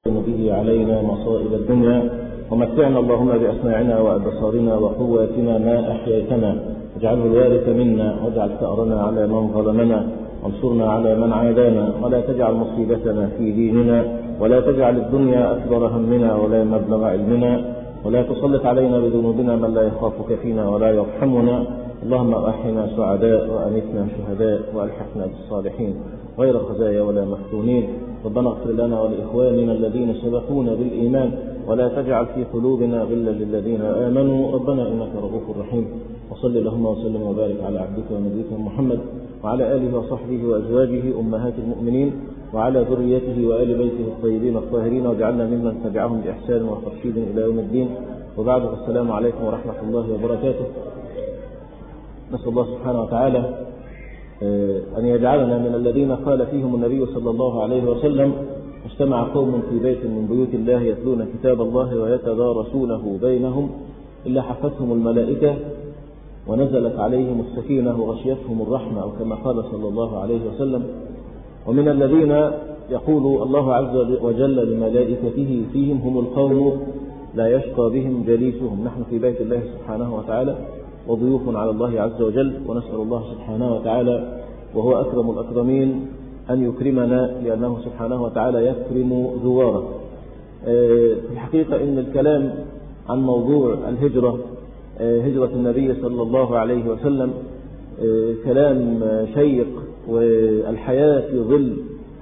به علينا مصائب الدنيا ومتعنا اللهم بأسماعنا وأبصارنا وقواتنا ما أحييتنا واجعله الوارث منا واجعل ثأرنا على من ظلمنا وانصرنا على من عادانا ولا تجعل مصيبتنا في ديننا ولا تجعل الدنيا أكبر همنا ولا مبلغ علمنا ولا تسلط علينا بذنوبنا من لا يخافك فينا ولا يرحمنا اللهم أحينا سعداء وأمتنا شهداء وألحقنا بالصالحين غير خزايا ولا مفتونين ربنا اغفر لنا ولإخواننا الذين سبقونا بالإيمان ولا تجعل في قلوبنا غلا للذين آمنوا ربنا إنك رؤوف رحيم وصل اللهم وسلم وبارك على عبدك ونبيك محمد وعلى آله وصحبه وأزواجه أمهات المؤمنين وعلى ذريته وآل بيته الطيبين الطاهرين واجعلنا ممن تبعهم بإحسان وترشيد إلى يوم الدين وبعد السلام عليكم ورحمة الله وبركاته نسأل الله سبحانه وتعالى أن يجعلنا من الذين قال فيهم النبي صلى الله عليه وسلم اجتمع قوم في بيت من بيوت الله يتلون كتاب الله ويتدارسونه بينهم إلا حفتهم الملائكة ونزلت عليهم السكينة وغشيتهم الرحمة أو كما قال صلى الله عليه وسلم ومن الذين يقول الله عز وجل لملائكته فيهم هم القوم لا يشقى بهم جليسهم نحن في بيت الله سبحانه وتعالى وضيوف على الله عز وجل ونسأل الله سبحانه وتعالى وهو أكرم الأكرمين أن يكرمنا لأنه سبحانه وتعالى يكرم زواره في الحقيقة إن الكلام عن موضوع الهجرة هجرة النبي صلى الله عليه وسلم كلام شيق والحياة في ظل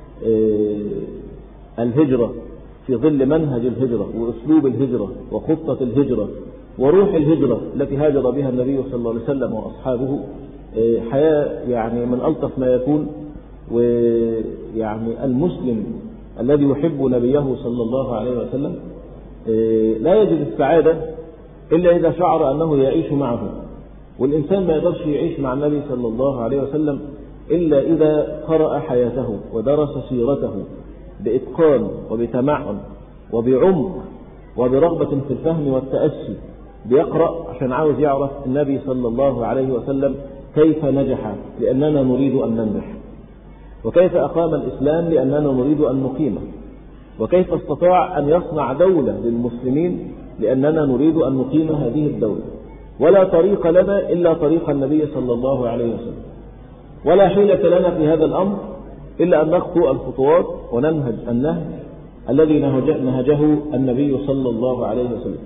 الهجرة في ظل منهج الهجرة وأسلوب الهجرة وخطة الهجرة وروح الهجرة التي هاجر بها النبي صلى الله عليه وسلم وأصحابه حياة يعني من ألطف ما يكون ويعني المسلم الذي يحب نبيه صلى الله عليه وسلم لا يجد السعادة إلا إذا شعر أنه يعيش معه والإنسان ما يقدرش يعيش مع النبي صلى الله عليه وسلم إلا إذا قرأ حياته ودرس سيرته بإتقان وبتمعن وبعمق وبرغبة في الفهم والتأسي بيقرأ عشان عاوز يعرف النبي صلى الله عليه وسلم كيف نجح لأننا نريد أن ننجح وكيف أقام الإسلام لأننا نريد أن نقيمه وكيف استطاع أن يصنع دولة للمسلمين لأننا نريد أن نقيم هذه الدولة ولا طريق لنا إلا طريق النبي صلى الله عليه وسلم ولا حيلة لنا في هذا الأمر إلا أن نخطو الخطوات وننهج النهج الذي نهجه النبي صلى الله عليه وسلم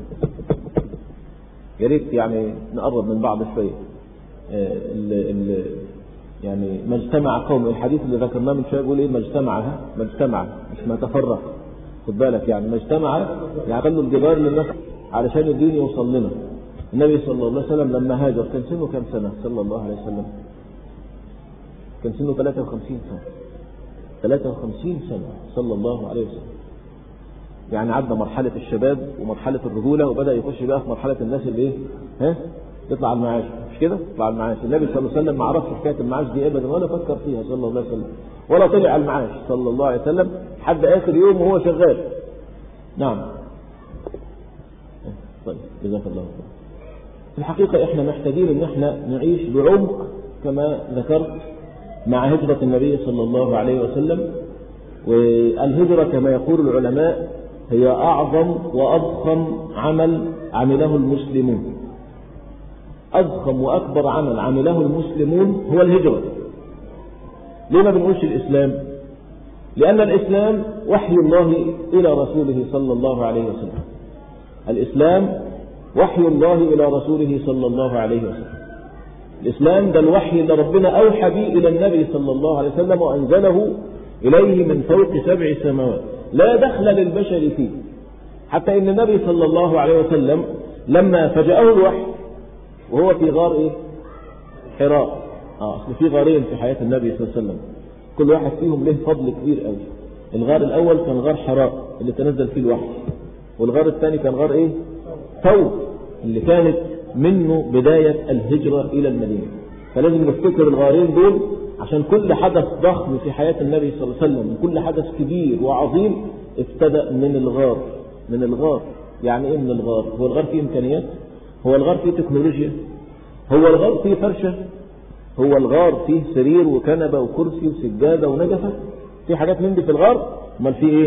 يا ريت يعني نقرب من بعض شوية ال ال يعني ما اجتمع قوم الحديث اللي ذكرناه من شويه بيقول ايه ما اجتمع ما اجتمع مش ما تفرق خد بالك يعني ما اجتمع يعني خلوا الجبار للناس علشان الدين يوصل لنا النبي صلى الله عليه وسلم لما هاجر كان سنه كام سنة صلى الله عليه وسلم كان سنه 53 سنة 53 سنة صلى الله عليه وسلم يعني عدى مرحلة الشباب ومرحلة الرجولة وبدأ يخش بقى في مرحلة الناس اللي ايه ها تطلع المعاش مش كده تطلع المعاش النبي صلى الله عليه وسلم ما عرفش حكاية المعاش دي ابدا ولا فكر فيها صلى الله عليه وسلم ولا طلع المعاش صلى الله عليه وسلم حد اخر يوم وهو شغال نعم طيب جزاك الله خير في الحقيقة احنا محتاجين ان احنا نعيش بعمق كما ذكرت مع هجرة النبي صلى الله عليه وسلم والهجرة كما يقول العلماء هي أعظم وأضخم عمل عمله المسلمون أضخم وأكبر عمل عمله المسلمون هو الهجرة ليه ما بنقولش الإسلام لأن الإسلام وحي الله إلى رسوله صلى الله عليه وسلم الإسلام وحي الله إلى رسوله صلى الله عليه وسلم الإسلام ده الوحي اللي ربنا أوحى به إلى النبي صلى الله عليه وسلم وأنزله إليه من فوق سبع سماوات لا دخل للبشر فيه حتى إن النبي صلى الله عليه وسلم لما فجأه الوحي وهو في غار إيه؟ حراء آه أصل في غارين في حياة النبي صلى الله عليه وسلم كل واحد فيهم له فضل كبير قوي الغار الأول كان غار حراء اللي تنزل فيه الوحي والغار الثاني كان غار إيه؟ ثور اللي كانت منه بداية الهجرة إلى المدينة فلازم نفتكر الغارين دول عشان كل حدث ضخم في حياة النبي صلى الله عليه وسلم كل حدث كبير وعظيم ابتدأ من الغار من الغار يعني ايه من الغار هو الغار فيه امكانيات هو الغار فيه تكنولوجيا هو الغار فيه فرشة هو الغار فيه سرير وكنبة وكرسي وسجادة ونجفة في حاجات من دي في الغار امال فيه ايه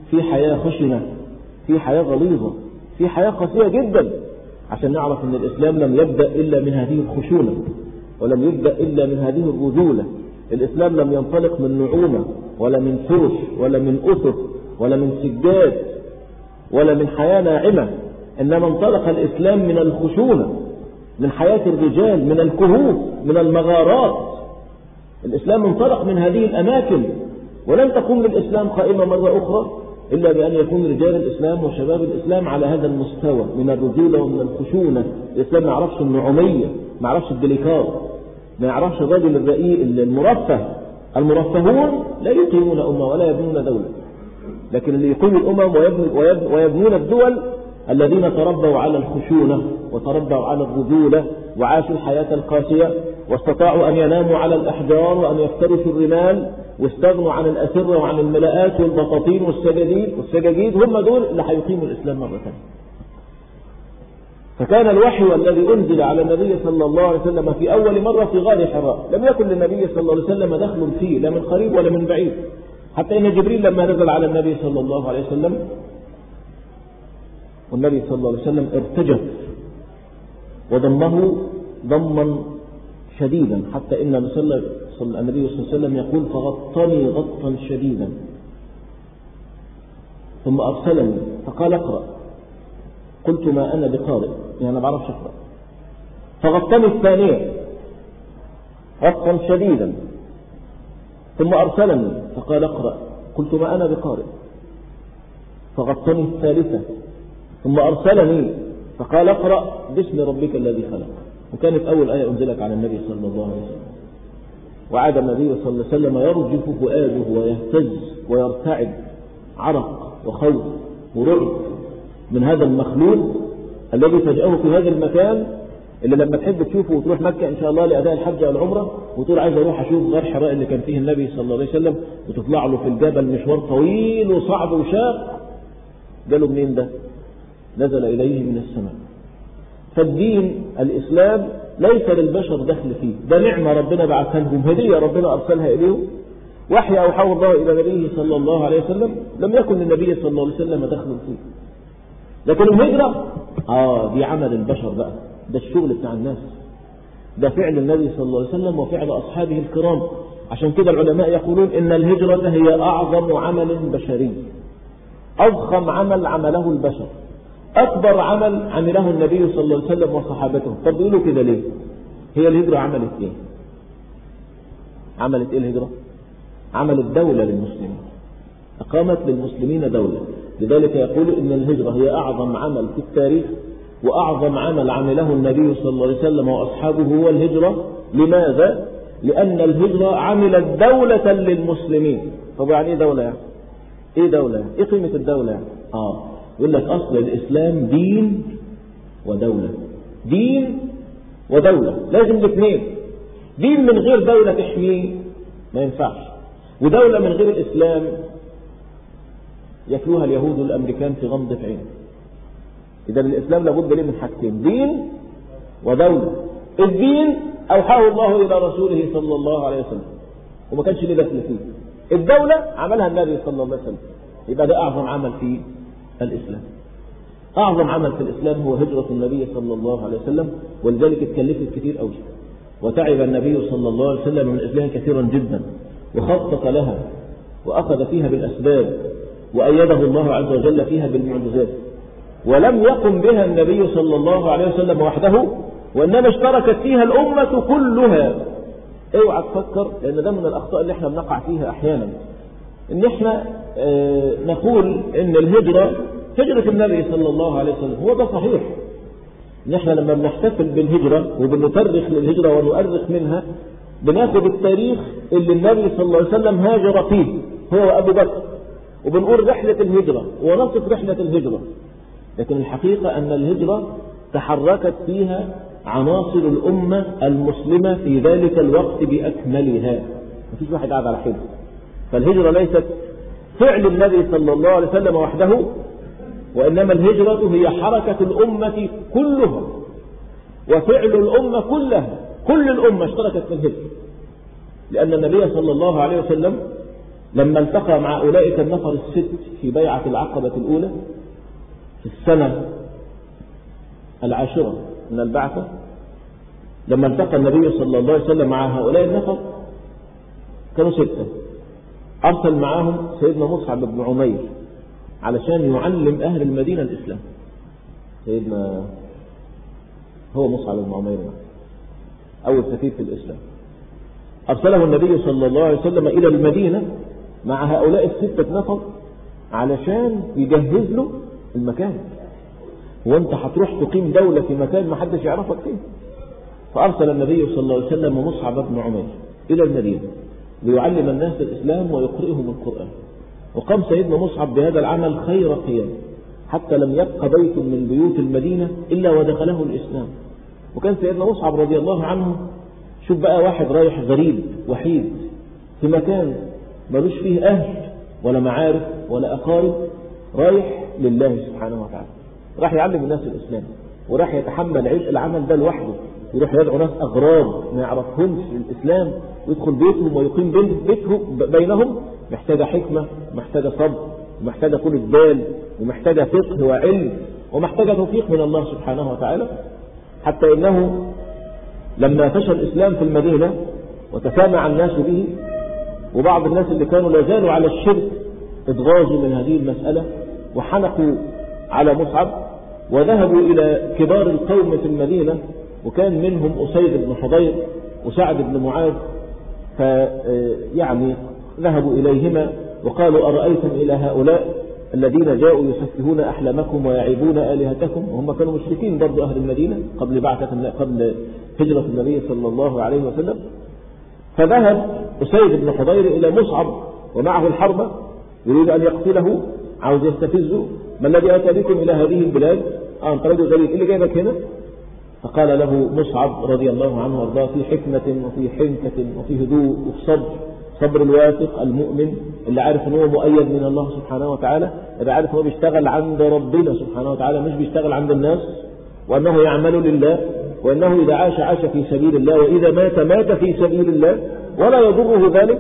في حياة خشنة في حياة غليظة في حياة قاسية جدا عشان نعرف أن الإسلام لم يبدأ إلا من هذه الخشونة ولم يبدأ إلا من هذه الرجولة الإسلام لم ينطلق من نعومة ولا من فرش ولا من أسر ولا من سجاد ولا من حياة ناعمة إنما انطلق الإسلام من الخشونة من حياة الرجال من الكهوف من المغارات الإسلام انطلق من هذه الأماكن ولن تقوم للإسلام قائمة مرة أخرى إلا بأن يكون رجال الإسلام وشباب الإسلام على هذا المستوى من الرجولة ومن الخشونة الإسلام ما يعرفش النعومية ما يعرفش الدليكار ما يعرفش الرجل الرقيق المرفه المرفهون لا يقيمون أمة ولا يبنون دولة لكن اللي يقيم الأمم ويبنون الدول الذين تربوا على الخشونة وتربوا على الرجولة وعاشوا الحياة القاسية واستطاعوا أن يناموا على الأحجار وأن يفترسوا الرمال واستغنوا عن الأسرة وعن الملاءات والبطاطين والسجاجيد والسجاجيد هم دول اللي هيقيموا الإسلام مرة ثانية فكان الوحي الذي أنزل على النبي صلى الله عليه وسلم في أول مرة في غار حراء لم يكن للنبي صلى الله عليه وسلم دخل فيه لا من قريب ولا من بعيد حتى إن جبريل لما نزل على النبي صلى الله عليه وسلم والنبي صلى الله عليه وسلم ارتجف وضمه ضما شديدا حتى إن النبي صلى الله عليه وسلم يقول فغطني غطا شديدا ثم أرسلني فقال اقرأ قلت ما أنا بقارئ يعني أنا بعرفش أقرأ فغطني الثانية غطا شديدا ثم أرسلني فقال اقرأ قلت ما أنا بقارئ فغطني الثالثة ثم أرسلني فقال اقرأ باسم ربك الذي خلق وكانت أول آية أنزلت على النبي صلى الله عليه وسلم وعاد النبي صلى الله عليه وسلم يرجف فؤاده ويهتز ويرتعد عرق وخوف ورعب من هذا المخلوق الذي فجأه في هذا المكان اللي لما تحب تشوفه وتروح مكة إن شاء الله لأداء الحج أو العمرة وتقول عايز أروح أشوف غار حراء اللي كان فيه النبي صلى الله عليه وسلم وتطلع له في الجبل مشوار طويل وصعب وشاق جاله منين ده؟ نزل إليه من السماء فالدين الإسلام ليس للبشر دخل فيه ده نعمة ربنا بعثها لهم هدية ربنا أرسلها إليهم وحي أوحاه الله إلى نبيه صلى الله عليه وسلم لم يكن للنبي صلى الله عليه وسلم دخل فيه لكن الهجرة آه دي عمل البشر بقى ده الشغل بتاع الناس ده فعل النبي صلى الله عليه وسلم وفعل أصحابه الكرام عشان كده العلماء يقولون إن الهجرة هي أعظم عمل بشري أضخم عمل عمله البشر أكبر عمل عمله النبي صلى الله عليه وسلم وصحابته طب بيقولوا كده ليه هي الهجرة عملت ايه عملت ايه الهجرة عملت دولة للمسلمين أقامت للمسلمين دولة لذلك يقول إن الهجرة هي أعظم عمل في التاريخ وأعظم عمل عمله النبي صلى الله عليه وسلم وأصحابه هو الهجرة لماذا؟ لأن الهجرة عملت دولة للمسلمين طب يعني إيه دولة يعني؟ إيه دولة يعني؟ إيه قيمة الدولة يعني؟ آه يقول لك أصل الإسلام دين ودولة دين ودولة لازم الاثنين دين من غير دولة تحميه ما ينفعش ودولة من غير الإسلام يتلوها اليهود والأمريكان في غمضة عين إذا الإسلام لابد له من حاجتين دين ودولة الدين أوحاه الله إلى رسوله صلى الله عليه وسلم وما كانش ليه دخل فيه الدولة عملها النبي صلى الله عليه وسلم يبقى ده أعظم عمل في الإسلام أعظم عمل في الإسلام هو هجرة النبي صلى الله عليه وسلم ولذلك اتكلفت كثير أوي وتعب النبي صلى الله عليه وسلم من أجلها كثيرا جدا وخطط لها وأخذ فيها بالأسباب وأيده الله عز وجل فيها بالمعجزات ولم يقم بها النبي صلى الله عليه وسلم وحده وإنما اشتركت فيها الأمة كلها اوعى تفكر لأن ده من الأخطاء اللي احنا بنقع فيها أحيانا ان احنا اه نقول ان الهجرة هجرة النبي صلى الله عليه وسلم هو ده صحيح ان احنا لما بنحتفل بالهجرة وبنترخ للهجرة ونؤرخ منها بناخد التاريخ اللي النبي صلى الله عليه وسلم هاجر فيه هو وابو بكر وبنقول رحلة الهجرة ونصف رحلة الهجرة لكن الحقيقة ان الهجرة تحركت فيها عناصر الأمة المسلمة في ذلك الوقت بأكملها مفيش واحد قاعد على حده فالهجرة ليست فعل النبي صلى الله عليه وسلم وحده وإنما الهجرة هي حركة الأمة كلها وفعل الأمة كلها كل الأمة اشتركت في الهجرة لأن النبي صلى الله عليه وسلم لما التقى مع أولئك النفر الست في بيعة العقبة الأولى في السنة العاشرة من البعثة لما التقى النبي صلى الله عليه وسلم مع هؤلاء النفر كانوا ستة أرسل معاهم سيدنا مصعب بن عمير علشان يعلم أهل المدينة الإسلام سيدنا هو مصعب بن عمير أول سفير في الإسلام أرسله النبي صلى الله عليه وسلم إلى المدينة مع هؤلاء الستة نفر علشان يجهز له المكان وانت هتروح تقيم دولة في مكان ما حدش يعرفك فيه فأرسل النبي صلى الله عليه وسلم مصعب بن عمير إلى المدينة ليعلم الناس الإسلام ويقرئهم القرآن وقام سيدنا مصعب بهذا العمل خير قيام حتى لم يبق بيت من بيوت المدينة إلا ودخله الإسلام وكان سيدنا مصعب رضي الله عنه شوف بقى واحد رايح غريب وحيد في مكان ملوش فيه أهل ولا معارف ولا أقارب رايح لله سبحانه وتعالى راح يعلم الناس الإسلام وراح يتحمل عبء العمل ده لوحده يروح يدعو ناس أغراب ما يعرفهمش الإسلام ويدخل بيتهم ويقيم بيتهم بينهم محتاجة حكمة محتاجة صبر ومحتاجة طول البال ومحتاجة فقه وعلم ومحتاجة توفيق من الله سبحانه وتعالى حتى إنه لما فشى الإسلام في المدينة وتسامع الناس به وبعض الناس اللي كانوا لا زالوا على الشرك اتغاظوا من هذه المسألة وحنقوا على مصعب وذهبوا إلى كبار القوم في المدينة وكان منهم أسيد بن حضير وسعد بن معاذ فيعني ذهبوا إليهما وقالوا أرأيتم إلى هؤلاء الذين جاءوا يسفهون أحلامكم ويعيبون آلهتكم وهم كانوا مشركين برضو أهل المدينة قبل بعثة قبل هجرة النبي صلى الله عليه وسلم فذهب أسيد بن حضير إلى مصعب ومعه الحربة يريد أن يقتله عاوز يستفزه ما الذي أتى بكم إلى هذه البلاد آه أنت رجل غريب إيه اللي جايبك هنا فقال له مصعب رضي الله عنه وارضاه في حكمة وفي حنكة وفي هدوء وفي صبر صبر الواثق المؤمن اللي عارف ان هو مؤيد من الله سبحانه وتعالى اللي عارف ان هو بيشتغل عند ربنا سبحانه وتعالى مش بيشتغل عند الناس وانه يعمل لله وانه اذا عاش عاش في سبيل الله واذا مات مات في سبيل الله ولا يضره ذلك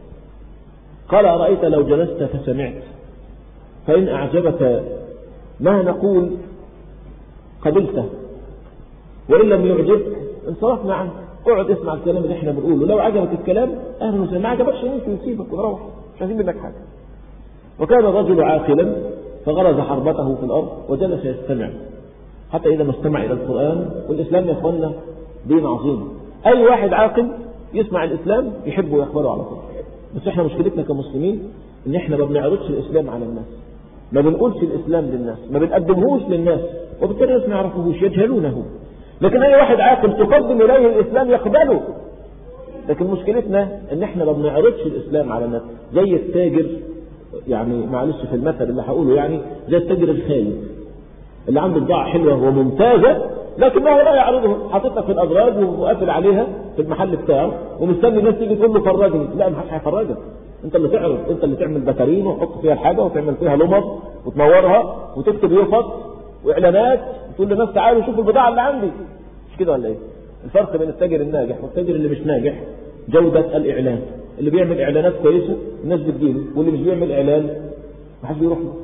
قال أرأيت لو جلست فسمعت فإن أعجبك ما نقول قبلته وإن لم يعجبك انصرفنا عنك اقعد اسمع الكلام اللي احنا بنقوله لو عجبك الكلام اهلا وسهلا ما عجبكش يمكن يسيبك ويروح مش عايزين منك حاجه وكان الرجل عاقلا فغرز حربته في الارض وجلس يستمع حتى اذا ما استمع الى القران والاسلام يا اخوانا دين عظيم اي واحد عاقل يسمع الاسلام يحبه ويقبله على طول بس احنا مشكلتنا كمسلمين ان احنا ما بنعرضش الاسلام على الناس ما بنقولش الاسلام للناس ما بنقدمهوش للناس وبالتالي الناس ما يعرفوهوش يجهلونه لكن اي واحد عاقل تقدم اليه الاسلام يقبله لكن مشكلتنا ان احنا ما بنعرضش الاسلام على الناس زي التاجر يعني معلش في المثل اللي هقوله يعني زي التاجر الخايف اللي عنده بضاعه حلوه وممتازه لكنه لا يعرضها حاططها في الادراج وقافل عليها في المحل بتاعه ومستني الناس تيجي تقول له فرجني لا ما حدش هيفرجك انت اللي تعرض انت اللي تعمل بكارين وتحط فيها الحاجه وتعمل فيها لمض وتنورها وتكتب يفط واعلانات تقول للناس تعالوا شوفوا البضاعه اللي عندي مش كده ولا ايه الفرق بين التاجر الناجح والتاجر اللي مش ناجح جودة الإعلان اللي بيعمل إعلانات كويسة الناس بتجيله واللي مش بيعمل إعلان ما حدش بيروح له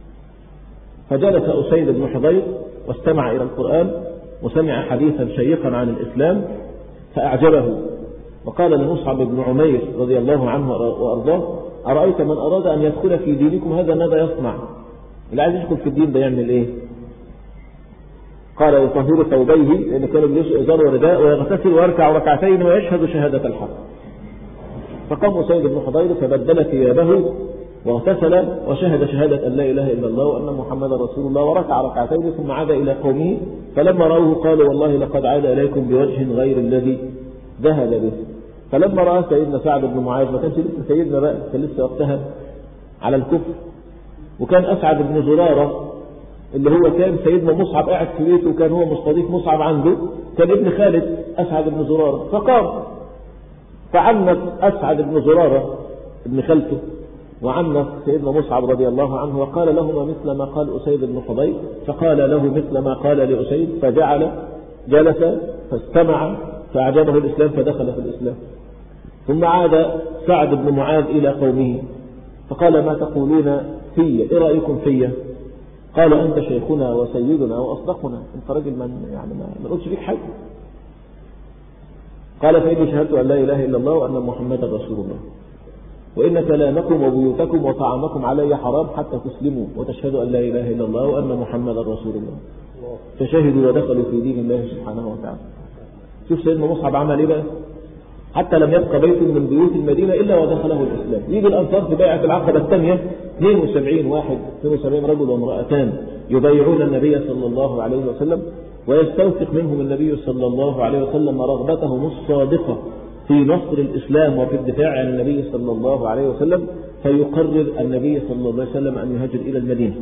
فجلس أسيد بن حضير واستمع إلى القرآن وسمع حديثا شيقا عن الإسلام فأعجبه وقال لمصعب بن عمير رضي الله عنه وأرضاه أرأيت من أراد أن يدخل في دينكم هذا ماذا يصنع اللي عايز يدخل في الدين ده يعمل إيه قال يطهر ثوبيه لأن كانوا بيلبسوا إزار ورداء ويغتسل ويركع ركعتين ويشهد شهادة الحق فقام أسيد بن حضير فبدل ثيابه واغتسل وشهد شهادة أن لا إله إلا الله وأن محمدا رسول الله وركع ركعتين ثم عاد إلى قومه فلما رأوه قالوا والله لقد عاد إليكم بوجه غير الذي ذهب به فلما رأى سيدنا سعد بن معاذ ما كانش لسه سيدنا بقى كان لسه وقتها على الكفر وكان أسعد بن زرارة اللي هو كان سيدنا مصعب قاعد في بيته وكان هو مستضيف مصعب عنده كان ابن خالد أسعد بن زرارة فقام فعنت أسعد بن زرارة ابن خالته وعنت سيدنا مصعب رضي الله عنه وقال لهما مثل ما قال أسيد بن حضير فقال له مثل ما قال لأسيد فجعل جلس فاستمع فأعجبه الإسلام فدخل في الإسلام ثم عاد سعد بن معاذ إلى قومه فقال ما تقولون في إيه رأيكم في قال أنت شيخنا وسيدنا وأصدقنا أنت رجل من يعني ما نقولش فيك حاجة قال فإني شهدت أن لا إله إلا الله وأن محمدا رسول الله وإن كلامكم وبيوتكم وطعامكم علي حرام حتى تسلموا وتشهدوا أن لا إله إلا الله وأن محمدا رسول الله فشهدوا ودخلوا في دين الله سبحانه وتعالى شوف سيدنا مصعب عمل ايه بقى حتى لم يبقى بيت من بيوت المدينة إلا ودخله الإسلام يجي الأنصار في بيعة العقبة الثانية 72 واحد 72 رجل وامرأتان يبايعون النبي صلى الله عليه وسلم ويستوثق منهم النبي صلى الله عليه وسلم رغبتهم الصادقة في نصر الإسلام وفي الدفاع عن النبي صلى الله عليه وسلم فيقرر النبي صلى الله عليه وسلم أن يهاجر إلى المدينة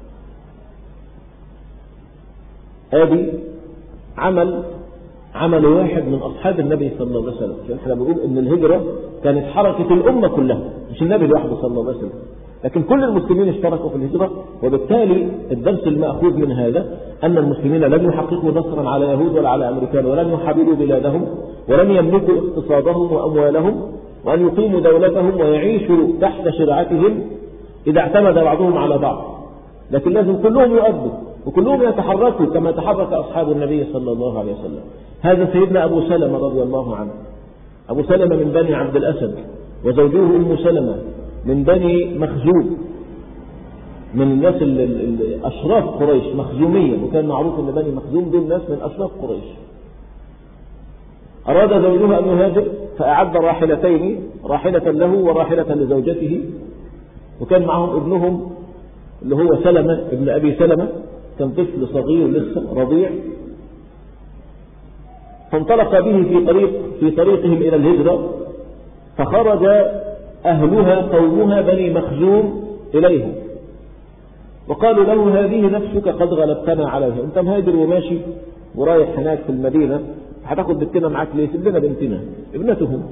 هذه عمل عمل واحد من أصحاب النبي صلى الله عليه وسلم احنا بنقول ان الهجرة كانت حركة الأمة كلها مش النبي لوحده صلى الله عليه وسلم لكن كل المسلمين اشتركوا في الهجرة وبالتالي الدرس المأخوذ من هذا أن المسلمين لن يحققوا نصرا على يهود ولا على أمريكان ولن يحابلوا بلادهم ولن يملكوا اقتصادهم وأموالهم وأن يقيموا دولتهم ويعيشوا تحت شرعتهم إذا اعتمد بعضهم على بعض لكن لازم كلهم يؤدوا وكلهم يتحركوا كما تحرك أصحاب النبي صلى الله عليه وسلم هذا سيدنا أبو سلمة رضي الله عنه أبو سلمة من بني عبد الأسد وزوجه أم سلمة من بني مخزوم من الناس أشراف قريش مخزومية وكان معروف أن بني مخزوم دول ناس من أشراف قريش أراد زوجها أن يهاجر فأعد راحلتين راحلة له وراحلة لزوجته وكان معهم ابنهم اللي هو سلمة ابن أبي سلمة كان طفل صغير لسه رضيع فانطلق به في طريق في طريقهم إلى الهجرة فخرج أهلها قومها بني مخزوم إليهم وقالوا له هذه نفسك قد غلبتنا عليها انت مهاجر وماشي ورايح هناك في المدينة هتاخد بنتنا معاك ليه سيب لنا بنتنا ابنتهم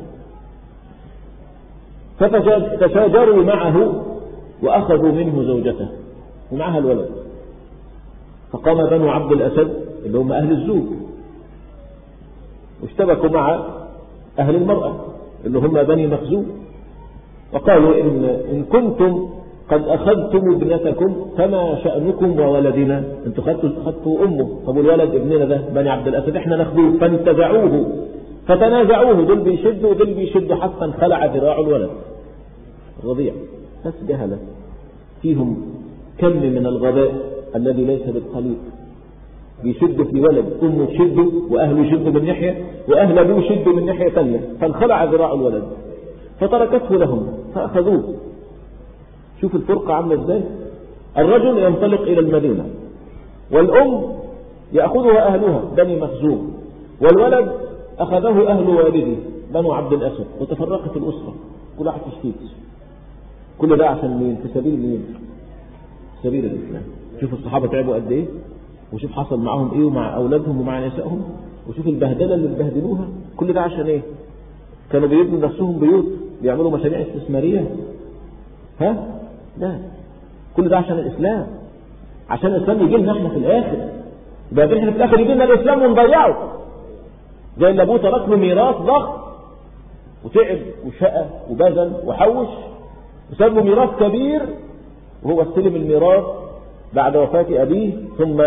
فتشاجروا معه وأخذوا منه زوجته ومعها الولد فقام بنو عبد الأسد اللي هم أهل الزوج واشتبكوا مع أهل المرأة اللي هم بني مخزوم وقالوا إن, إن كنتم قد أخذتم ابنتكم فما شأنكم وولدنا انتوا خدتوا, خدتوا أمه طب الولد ابننا ده بني عبد الأسد احنا ناخذوه فانتزعوه فتنازعوه دول بيشدوا ودول بيشدوا حتى انخلع ذراع الولد الرضيع ناس جهلة فيهم كم من الغباء الذي ليس بالقليل بيشد في ولد أمه تشده وأهله يشدوا من ناحية وأهل أبوه يشدوا من ناحية ثانية فانخلع ذراع الولد فتركته لهم فأخذوه شوف الفرقة عاملة ازاي الرجل ينطلق إلى المدينة والأم يأخذها أهلها بني مخزوم والولد أخذه أهل والده بنو عبد الأسد وتفرقت الأسرة كل واحد تشتيت كل ده عشان مين في سبيل مين في سبيل الإسلام شوف الصحابة تعبوا قد إيه وشوف حصل معهم إيه ومع أولادهم ومع نسائهم وشوف البهدلة اللي اتبهدلوها كل ده عشان إيه كانوا بيبنوا نفسهم بيوت بيعملوا مشاريع استثمارية ها لا كل ده عشان الإسلام عشان الإسلام يجي لنا احنا في الآخر بعدين احنا في الآخر يجي لنا الإسلام ونضيعه زي اللي أبوه ترك له ميراث ضخم وتعب وشقى وبذل وحوش وساب له ميراث كبير وهو استلم الميراث بعد وفاة أبيه ثم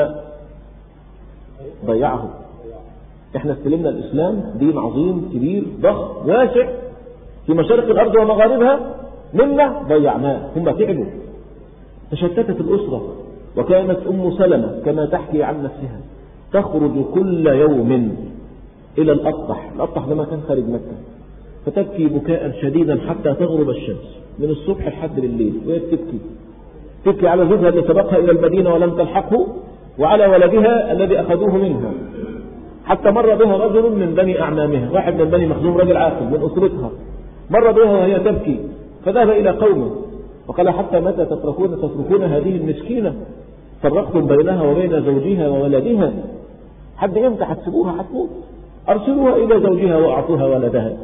ضيعه احنا استلمنا الإسلام دين عظيم كبير ضخم واسع في مشارق الأرض ومغاربها منا ضيعناه هم تعبوا تشتتت الأسرة وكانت أم سلمة كما تحكي عن نفسها تخرج كل يوم إلى الأطح الأطح ده مكان خارج مكة فتبكي بكاء شديدا حتى تغرب الشمس من الصبح لحد بالليل وهي تبكي تبكي على زوجها الذي سبقها إلى المدينة ولم تلحقه وعلى ولدها الذي أخذوه منها حتى مر بها رجل من بني أعمامها واحد من بني مخزوم رجل عاقل من أسرتها مر بها وهي تبكي فذهب إلى قومه وقال حتى متى تتركون تتركون هذه المسكينة فرقتم بينها وبين زوجها وولدها حد امتى هتسيبوها هتموت أرسلوها إلى زوجها وأعطوها ولدها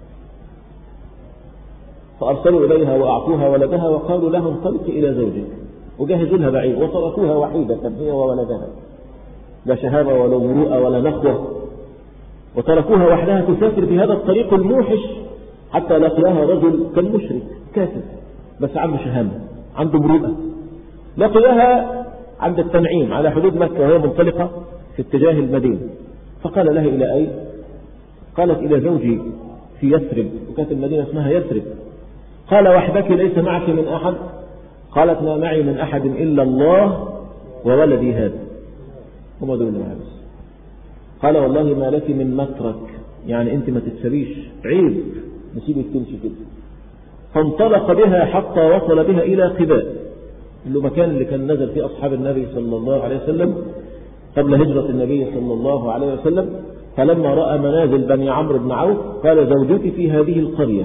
فأرسلوا إليها وأعطوها ولدها وقالوا لها انطلق إلى زوجك وجهزوا لها بعيد وتركوها وحيدة هي وولدها لا شهامة ولا مروءة ولا نخوة وتركوها وحدها تسافر في هذا الطريق الموحش حتى لقيها رجل كان مشرك كافر بس عنده شهامة عنده مروءة لقيها عند التنعيم على حدود مكة وهي منطلقة في اتجاه المدينة فقال لها إلى أين قالت إلى زوجي في يثرب وكانت المدينة اسمها يثرب قال وحدك ليس معك من أحد قالت ما معي من أحد إلا الله وولدي هذا هم دول اللي بس قال والله ما لك من مترك يعني انت ما تتسبيش عيب نسيبك تمشي كده فانطلق بها حتى وصل بها إلى قباء اللي مكان اللي كان نزل فيه أصحاب النبي صلى الله عليه وسلم قبل هجرة النبي صلى الله عليه وسلم فلما رأى منازل بني عمرو بن عوف قال زوجتي في هذه القرية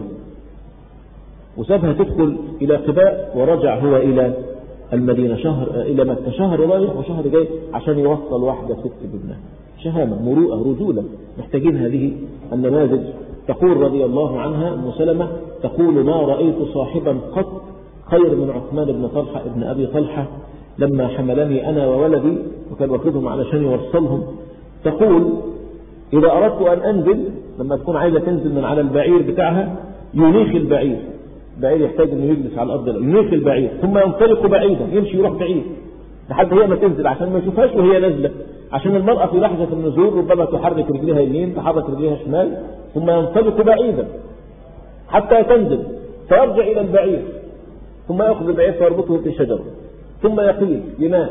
وسابها تدخل إلى قباء ورجع هو إلى المدينة شهر إلى مكة شهر رايح وشهر جاي عشان يوصل واحدة ست بابنها شهامة مروءة رجولة محتاجين هذه النماذج تقول رضي الله عنها أم سلمة تقول ما رأيت صاحبا قط خير من عثمان بن طلحة ابن أبي طلحة لما حملني أنا وولدي وكان واخدهم علشان يوصلهم تقول إذا أردت أن أنزل لما تكون عايزة تنزل من على البعير بتاعها ينيخ البعير البعير يحتاج انه يجلس على الارض ينيخ البعير ثم ينطلق بعيدا يمشي يروح بعيد لحد هي ما تنزل عشان ما يشوفهاش وهي نازله عشان المرأة في لحظة النزول ربما تحرك رجلها يمين تحرك رجلها شمال ثم ينطلق بعيدا حتى تنزل فيرجع إلى البعير ثم يأخذ البعير فيربطه في شجرة ثم يقيل ينام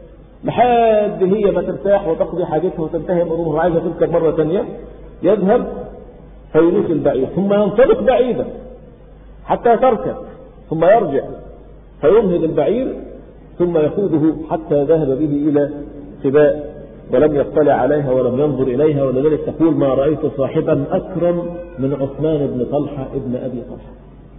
لحد هي ما ترتاح وتقضي حاجتها وتنتهي من امورها وعايزه تركب مره ثانيه يذهب فيليق البعير ثم ينطلق بعيدا حتى تركب ثم يرجع فينهض البعير ثم يقوده حتى ذهب به الى سباء ولم يطلع عليها ولم ينظر اليها ولذلك تقول ما رايت صاحبا اكرم من عثمان بن طلحه ابن ابي طلحه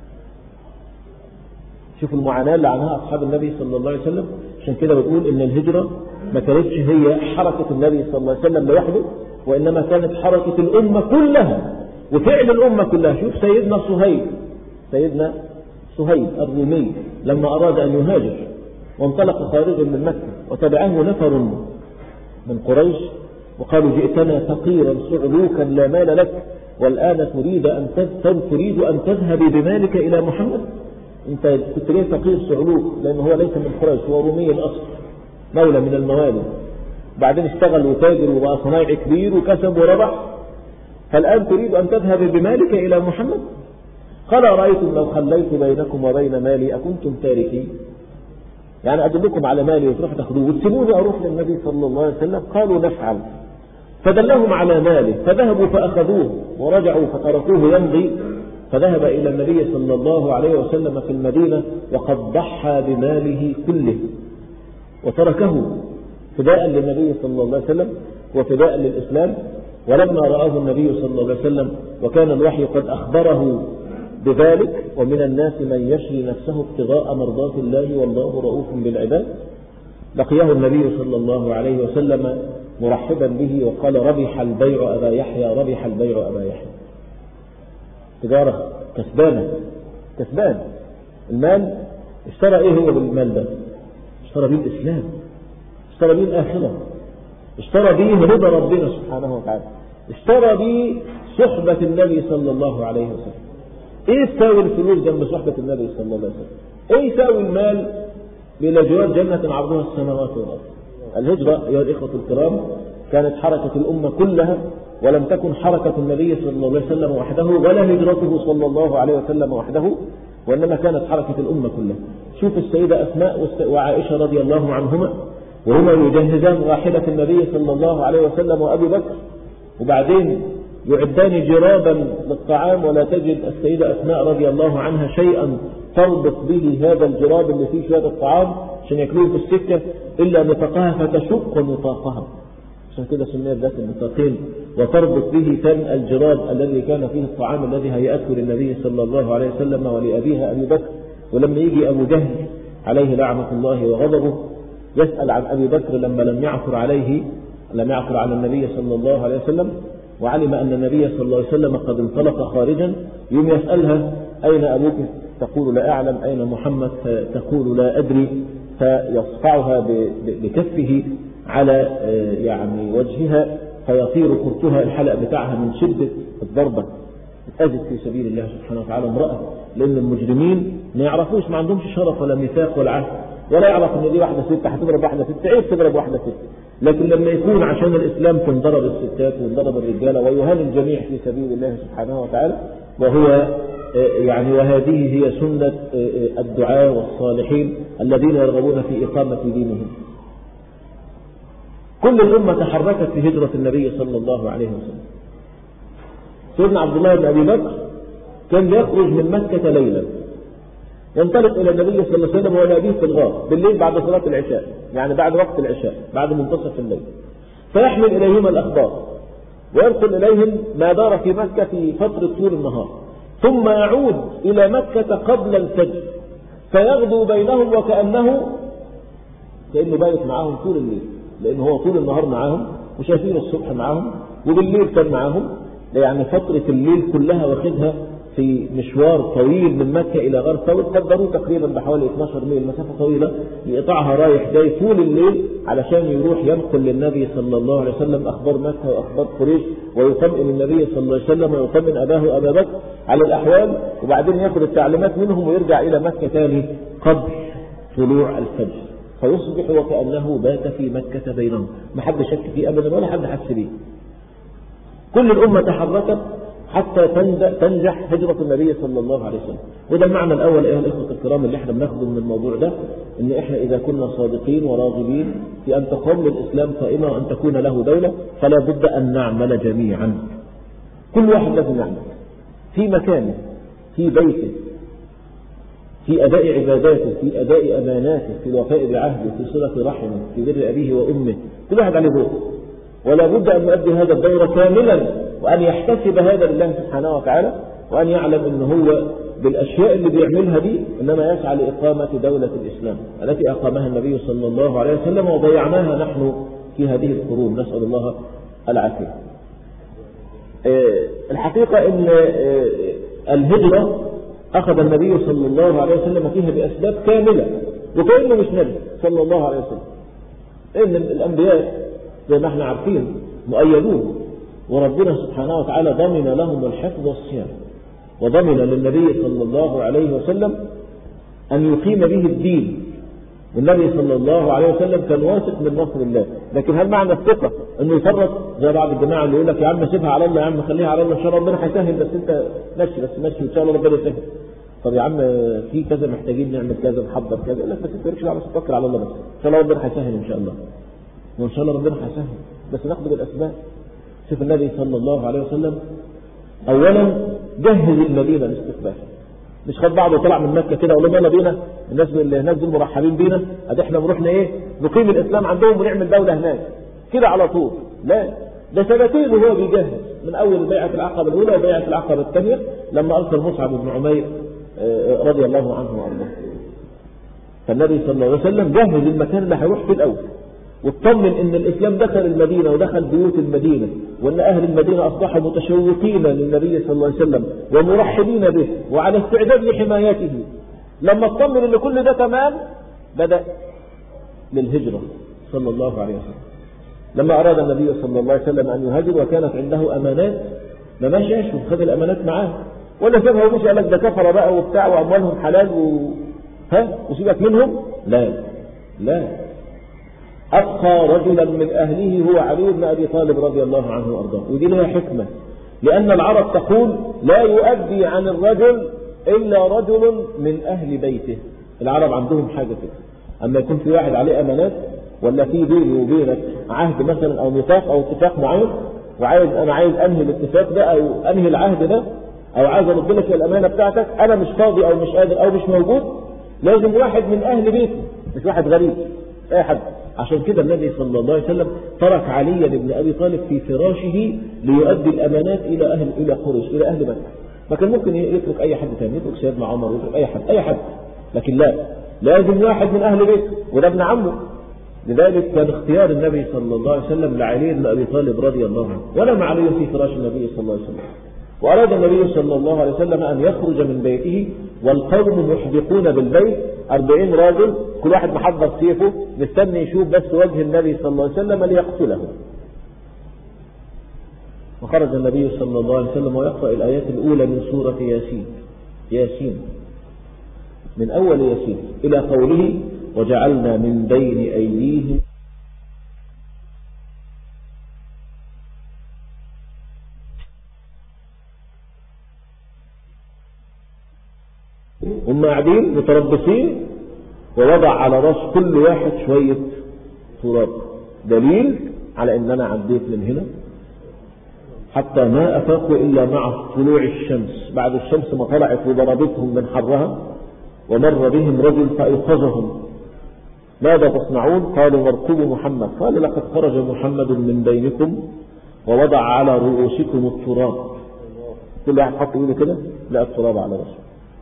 شوفوا المعاناة اللي عنها أصحاب النبي صلى الله عليه وسلم عشان كده بتقول إن الهجرة ما كانتش هي حركة النبي صلى الله عليه وسلم لوحده وإنما كانت حركة الأمة كلها وفعل الأمة كلها شوف سيدنا صهيب سيدنا صهيب الرومي لما أراد أن يهاجر وانطلق خارجا من مكة وتبعه نفر من قريش وقالوا جئتنا فقيرا صعلوكا لا مال لك والآن تريد أن تريد أن تذهب بمالك إلى محمد انت كنت ليه فقير صعلوك لان هو ليس من قريش هو رومي الاصل مولى من الموالي بعدين اشتغل وتاجر وبقى صنايعي كبير وكسب وربح فالان تريد ان تذهب بمالك الى محمد قال ارايتم لو خليت بينكم وبين مالي اكنتم تاركين يعني ادلكم على مالي وتروح تاخذوه وتسيبوني اروح للنبي صلى الله عليه وسلم قالوا نفعل فدلهم على ماله فذهبوا فاخذوه ورجعوا فتركوه يمضي فذهب إلى النبي صلى الله عليه وسلم في المدينة وقد ضحى بماله كله وتركه فداء للنبي صلى الله عليه وسلم وفداء للإسلام ولما رآه النبي صلى الله عليه وسلم وكان الوحي قد أخبره بذلك ومن الناس من يشري نفسه ابتغاء مرضات الله والله رؤوف بالعباد لقيه النبي صلى الله عليه وسلم مرحبا به وقال ربح البيع أبا يحيى ربح البيع أبا يحيى تجارة كسبانة كسبان المال اشترى ايه هو بالمال ده اشترى بيه الاسلام اشترى بيه الاخرة اشترى بيه رضا ربنا سبحانه وتعالى اشترى بيه صحبة النبي صلى الله عليه وسلم ايه تساوي الفلوس جنب صحبة النبي صلى الله عليه وسلم ايه يساوي المال الى جوار جنة عرضها السماوات والارض الهجرة يا الاخوة الكرام كانت حركة الامة كلها ولم تكن حركة النبي صلى الله عليه وسلم وحده ولا هجرته صلى الله عليه وسلم وحده وإنما كانت حركة الأمة كلها شوف السيدة أسماء وعائشة رضي الله عنهما وهما يجهزان راحلة النبي صلى الله عليه وسلم وأبي بكر وبعدين يعدان جرابا للطعام ولا تجد السيدة أسماء رضي الله عنها شيئا تربط به هذا الجراب اللي فيه شوية الطعام عشان ياكلوه في السكة إلا نطاقها فتشق نطاقها عشان كده سميت ذات النطاقين وتربط به تم الجراد الذي كان فيه الطعام الذي هيأته للنبي صلى الله عليه وسلم ولأبيها أبي بكر ولما يجي أبو جهل عليه لعنة الله وغضبه يسأل عن أبي بكر لما لم يعثر عليه لم يعثر على النبي صلى الله عليه وسلم وعلم أن النبي صلى الله عليه وسلم قد انطلق خارجا يوم يسألها أين أبوك تقول لا أعلم أين محمد تقول لا أدري فيصفعها بكفه على يعني وجهها فيطير كرتها الحلق بتاعها من شدة الضربة اتأذت في سبيل الله سبحانه وتعالى امرأة لأن المجرمين ما يعرفوش ما عندهمش شرف ولا ميثاق ولا عهد ولا يعرف ان دي واحدة ست هتضرب واحدة ست عيب تضرب واحدة ست لكن لما يكون عشان الإسلام تنضرب الستات وينضرب الرجالة ويهان الجميع في سبيل الله سبحانه وتعالى وهو يعني وهذه هي سنة الدعاء والصالحين الذين يرغبون في إقامة دينهم كل الأمة تحركت في هجرة النبي صلى الله عليه وسلم سيدنا عبد الله بن أبي بكر كان يخرج من مكة ليلا ينطلق إلى النبي صلى الله عليه وسلم وهو أبيه في الغار بالليل بعد صلاة العشاء يعني بعد وقت العشاء بعد منتصف الليل فيحمل إليهما الأخبار وينقل إليهم ما دار في مكة في فترة طول النهار ثم يعود إلى مكة قبل الفجر فيغدو بينهم وكأنه كأنه بايت معاهم طول الليل لأنه هو طول النهار معاهم وشايفين الصبح معاهم وبالليل كان معاهم يعني فترة الليل كلها واخدها في مشوار طويل من مكة إلى غار ثور قدروه تقريبا بحوالي 12 ميل مسافة طويلة يقطعها رايح جاي طول الليل علشان يروح ينقل للنبي صلى الله عليه وسلم أخبار مكة وأخبار قريش ويطمئن النبي صلى الله عليه وسلم ويطمئن أباه أبا بكر على الأحوال وبعدين ياخذ التعليمات منهم ويرجع إلى مكة ثاني قبل طلوع الفجر فيصبح وكأنه بات في مكة بينهم ما حد شك فيه أبدا ولا حد حس به كل الأمة تحركت حتى تنجح هجرة النبي صلى الله عليه وسلم وده المعنى الأول أيها الإخوة الكرام اللي احنا بناخده من الموضوع ده إن احنا إذا كنا صادقين وراغبين في أن تقوم للإسلام قائمة وأن تكون له دولة فلا بد أن نعمل جميعا كل واحد لازم يعمل في مكانه في بيته في أداء عباداته في أداء أماناته في الوفاء بعهده في صلة رحمه في بر أبيه وأمه كل واحد عليه دور ولا بد أن يؤدي هذا الدور كاملا وأن يحتسب هذا لله سبحانه وتعالى وأن يعلم أن هو بالأشياء اللي بيعملها دي إنما يسعى لإقامة دولة الإسلام التي أقامها النبي صلى الله عليه وسلم وضيعناها نحن في هذه القرون نسأل الله العافية الحقيقة أن الهجرة أخذ النبي صلى الله عليه وسلم فيها بأسباب كاملة وكأنه مش نبي صلى الله عليه وسلم إن الأنبياء زي ما احنا عارفين مؤيدون وربنا سبحانه وتعالى ضمن لهم الحفظ والصيام وضمن للنبي صلى الله عليه وسلم أن يقيم به الدين والنبي صلى الله عليه وسلم كان واثق من نصر الله لكن هل معنى الثقة انه يفرط زي بعض الجماعة اللي يقول لك يا عم سيبها على الله يا عم خليها على الله ان شاء الله ربنا هيسهل بس انت ماشي بس ماشي ان شاء الله ربنا يسهل طب يا عم في كذا محتاجين نعمل كذا نحضر كذا يقول لك بس انت مالكش دعوه بس توكل على الله بس ان شاء الله ربنا هيسهل ان شاء الله وان شاء الله ربنا هيسهل بس ناخد بالاسباب شوف النبي صلى الله عليه وسلم اولا جهز المدينه لاستقباله مش خد بعضه وطلع من مكه كده وقال يلا بينا الناس اللي هناك دول مرحبين بينا ادي احنا نروحنا ايه نقيم الاسلام عندهم ونعمل دوله هناك كده على طول لا ده سنتين وهو بيجهز من اول بيعه العقبه الاولى وبيعه العقبه الثانيه لما ارسل مصعب بن عمير رضي الله عنه وارضاه فالنبي صلى الله عليه وسلم جهز المكان اللي هيروح فيه الاول واطمن ان الاسلام دخل المدينه ودخل بيوت المدينه وان اهل المدينه اصبحوا متشوقين للنبي صلى الله عليه وسلم ومرحبين به وعلى استعداد لحمايته لما اطمن ان كل ده تمام بدا للهجره صلى الله عليه وسلم لما اراد النبي صلى الله عليه وسلم ان يهاجر وكانت عنده امانات ما مشاش وخد الامانات معاه ولا سابها ومشي قال لك ده كفر بقى وبتاع واموالهم حلال و ها وسيبك منهم لا لا أبقى رجلا من أهله هو علي بن أبي طالب رضي الله عنه وأرضاه ودي لها حكمة لأن العرب تقول لا يؤدي عن الرجل إلا رجل من أهل بيته العرب عندهم حاجة كده أما يكون في واحد عليه أمانات ولا في بيني وبينك عهد مثلا أو ميثاق أو اتفاق معين وعايز أنا عايز أنهي الاتفاق ده أو أنهي العهد ده أو عايز أرد لك الأمانة بتاعتك أنا مش فاضي أو مش قادر أو مش موجود لازم واحد من أهل بيته مش واحد غريب أي حد عشان كده النبي صلى الله عليه وسلم ترك علي بن ابي طالب في فراشه ليؤدي الامانات الى اهل الى قريش الى اهل مكه ما كان ممكن يترك اي حد ثاني يترك سيدنا عمر يترك اي حد اي حد لكن لا لازم واحد من اهل بيته وده ابن عمه لذلك كان اختيار النبي صلى الله عليه وسلم لعلي بن ابي طالب رضي الله عنه ونام علي في فراش النبي صلى الله عليه وسلم وأراد النبي صلى الله عليه وسلم أن يخرج من بيته والقوم محدقون بالبيت أربعين راجل كل واحد محضر سيفه مستني يشوف بس وجه النبي صلى الله عليه وسلم ليقتله وخرج النبي صلى الله عليه وسلم ويقرأ الآيات الأولى من سورة ياسين ياسين من أول ياسين إلى قوله وجعلنا من بين أيديهم هم قاعدين متربصين ووضع على راس كل واحد شوية تراب دليل على ان انا عديت من هنا حتى ما افاقوا الا مع طلوع الشمس بعد الشمس ما طلعت وضربتهم من حرها ومر بهم رجل فايقظهم ماذا تصنعون قالوا نرقب محمد قال لقد خرج محمد من بينكم ووضع على رؤوسكم التراب كل واحد حط ايده كده لقى التراب على راسه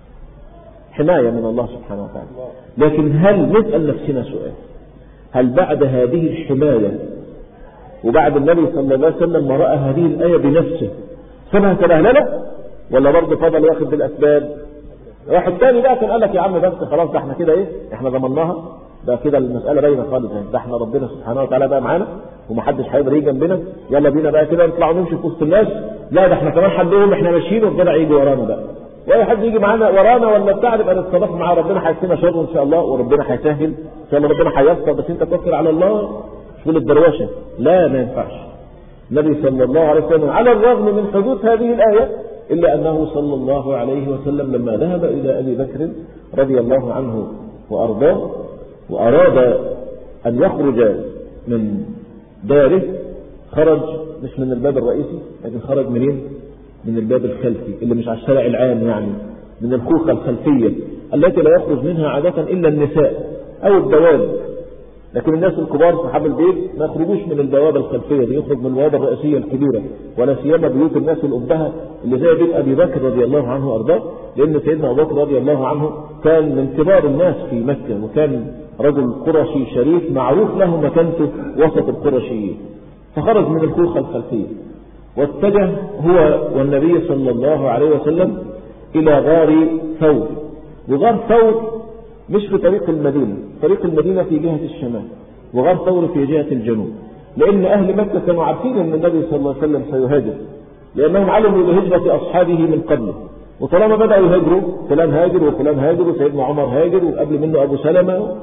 حماية من الله سبحانه وتعالى لكن هل نسأل نفسنا سؤال هل بعد هذه الحماية وبعد النبي صلى الله عليه وسلم ما رأى هذه الآية بنفسه سبها تبهللة ولا برضه فضل ياخد بالأسباب واحد تاني بقى كان قال لك يا عم بس خلاص ده احنا كده ايه احنا ضمناها ده كده المسألة باينة خالص يعني ده احنا ربنا سبحانه وتعالى بقى معانا ومحدش هيقدر يجي جنبنا يلا بينا بقى كده نطلع ونمشي في وسط الناس لا ده احنا كمان حدهم احنا ماشيين والجدع يجي ورانا بقى واي حد يجي معانا ورانا ولا بتاع نبقى نتصرف معاه ربنا هيكفينا شره ان شاء الله وربنا هيسهل ان شاء الله ربنا هيسر بس انت توكل على الله شغل الدروشه لا ما ينفعش النبي صلى الله عليه وسلم على الرغم من حدوث هذه الايه الا انه صلى الله عليه وسلم لما ذهب الى ابي بكر رضي الله عنه وارضاه واراد ان يخرج من داره خرج مش من الباب الرئيسي لكن خرج منين؟ من الباب الخلفي اللي مش على الشارع العام يعني من الخوخة الخلفية التي لا يخرج منها عادة إلا النساء أو الدواب لكن الناس الكبار صحاب البيت ما يخرجوش من البوابة الخلفية دي يخرج من البوابة الرئيسية الكبيرة ولا سيما بيوت الناس الأبهة اللي زي بيت أبي بكر رضي الله عنه وأرضاه لأن سيدنا أبو بكر رضي الله عنه كان من كبار الناس في مكة وكان رجل قرشي شريف معروف له مكانته وسط القرشيين فخرج من الخوخة الخلفية واتجه هو والنبي صلى الله عليه وسلم إلى غار ثور وغار ثور مش في طريق المدينة طريق المدينة في جهة الشمال وغار ثور في جهة الجنوب لأن أهل مكة كانوا عارفين أن النبي صلى الله عليه وسلم سيهاجر لأنهم علموا بهجرة أصحابه من قبله وطالما بدأوا يهاجروا فلان هاجر وفلان هاجر وسيدنا عمر هاجر وقبل منه أبو سلمة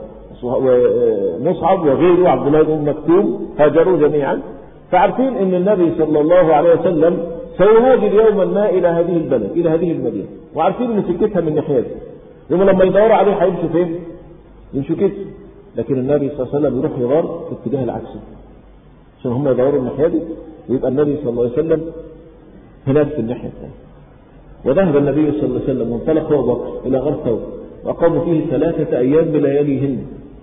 ومصعب وغيره عبد الله بن مكتوم هاجروا جميعا فعارفين ان النبي صلى الله عليه وسلم سيهاجر يوما ما الى هذه البلد الى هذه المدينه وعارفين ان سكتها من ناحيته يوم لما يدوروا عليه هيمشوا فين؟ يمشوا كده لكن النبي صلى الله عليه وسلم يروح يغار في الاتجاه العكسي عشان هم يدوروا الناحيه دي ويبقى النبي صلى الله عليه وسلم هناك في الناحيه الثانيه وذهب النبي صلى الله عليه وسلم وانطلق هو بكر الى غار ثور وقاموا فيه ثلاثه ايام بلياليهن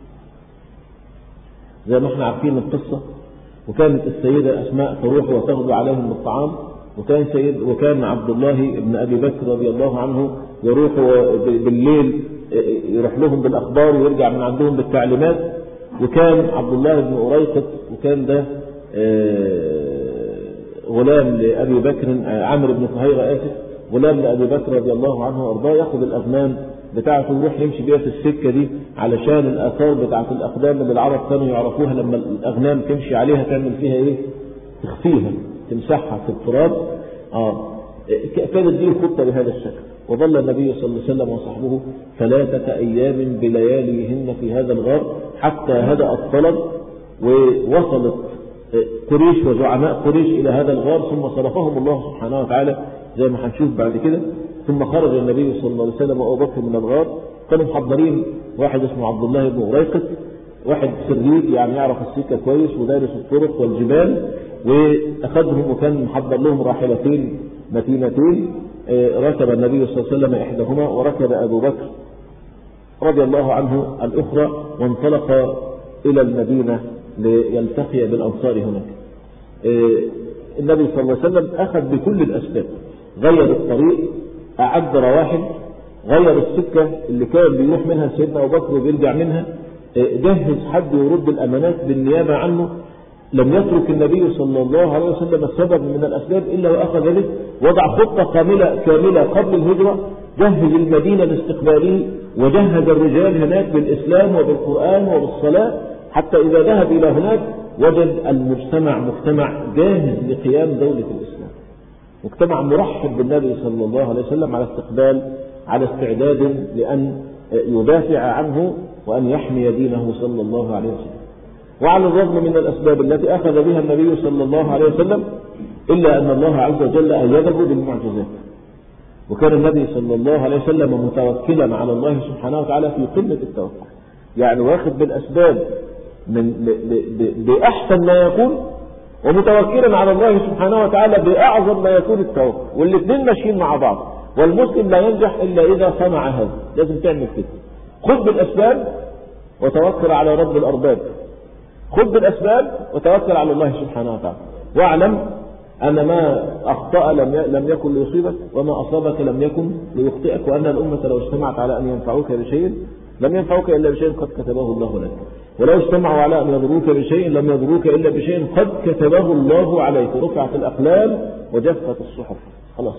زي ما احنا عارفين القصه وكانت السيدة أسماء تروح وتغدو عليهم بالطعام وكان سيد وكان عبد الله بن أبي بكر رضي الله عنه يروح بالليل يروح لهم بالأخبار ويرجع من عندهم بالتعليمات وكان عبد الله بن أريقط وكان ده غلام لأبي بكر عامر بن فهيرة آسف غلام لأبي بكر رضي الله عنه وأرضاه ياخذ الأغنام بتاعته ويروح يمشي بيها في السكة دي علشان الآثار بتاعت الأقدام اللي العرب كانوا يعرفوها لما الأغنام تمشي عليها تعمل فيها إيه؟ تخفيها تمسحها في التراب آه كانت دي الخطة بهذا الشكل وظل النبي صلى الله عليه وسلم وصحبه ثلاثة أيام بلياليهن في هذا الغار حتى هدأ الطلب ووصلت قريش وزعماء قريش إلى هذا الغار ثم صرفهم الله سبحانه وتعالى زي ما هنشوف بعد كده ثم خرج النبي صلى الله عليه وسلم وابو بكر من الغار كانوا محضرين واحد اسمه عبد الله بن أريقط واحد سريج يعني يعرف السكه كويس ودارس الطرق والجبال واخذهم وكان محضر لهم راحلتين متينتين ركب النبي صلى الله عليه وسلم احداهما وركب ابو بكر رضي الله عنه الاخرى وانطلق الى المدينه ليلتقي بالانصار هناك. النبي صلى الله عليه وسلم اخذ بكل الاسباب غير الطريق أعد رواحل غير السكة اللي كان بيروح منها سيدنا أبو بكر وبيرجع منها جهز حد يرد الأمانات بالنيابة عنه لم يترك النبي صلى الله عليه وسلم سبب من الأسباب إلا وأخذ به وضع خطة كاملة كاملة قبل الهجرة جهز المدينة لاستقباله وجهز الرجال هناك بالإسلام وبالقرآن وبالصلاة حتى إذا ذهب إلى هناك وجد المجتمع مجتمع جاهز لقيام دولة الإسلام مجتمع مرحب بالنبي صلى الله عليه وسلم على استقبال على استعداد لأن يدافع عنه وأن يحمي دينه صلى الله عليه وسلم وعلى الرغم من الأسباب التي أخذ بها النبي صلى الله عليه وسلم إلا أن الله عز وجل أيده بالمعجزات وكان النبي صلى الله عليه وسلم متوكلا على الله سبحانه وتعالى في قمة التوكل يعني واخد بالأسباب من بأحسن ما يكون ومتوكلا على الله سبحانه وتعالى بأعظم ما يكون التوكل والاثنين ماشيين مع بعض والمسلم لا ينجح إلا إذا صنع هذا لازم تعمل كده خذ بالأسباب وتوكل على رب الأرباب خذ بالأسباب وتوكل على الله سبحانه وتعالى واعلم أن ما أخطأ لم لم يكن ليصيبك وما أصابك لم يكن ليخطئك وأن الأمة لو اجتمعت على أن ينفعوك بشيء لم ينفعوك إلا بشيء قد كتبه الله لك ولو اجتمعوا على أن يضروك بشيء لم يضروك إلا بشيء قد كتبه الله عليك رفعت الأقلام وجفت الصحف خلاص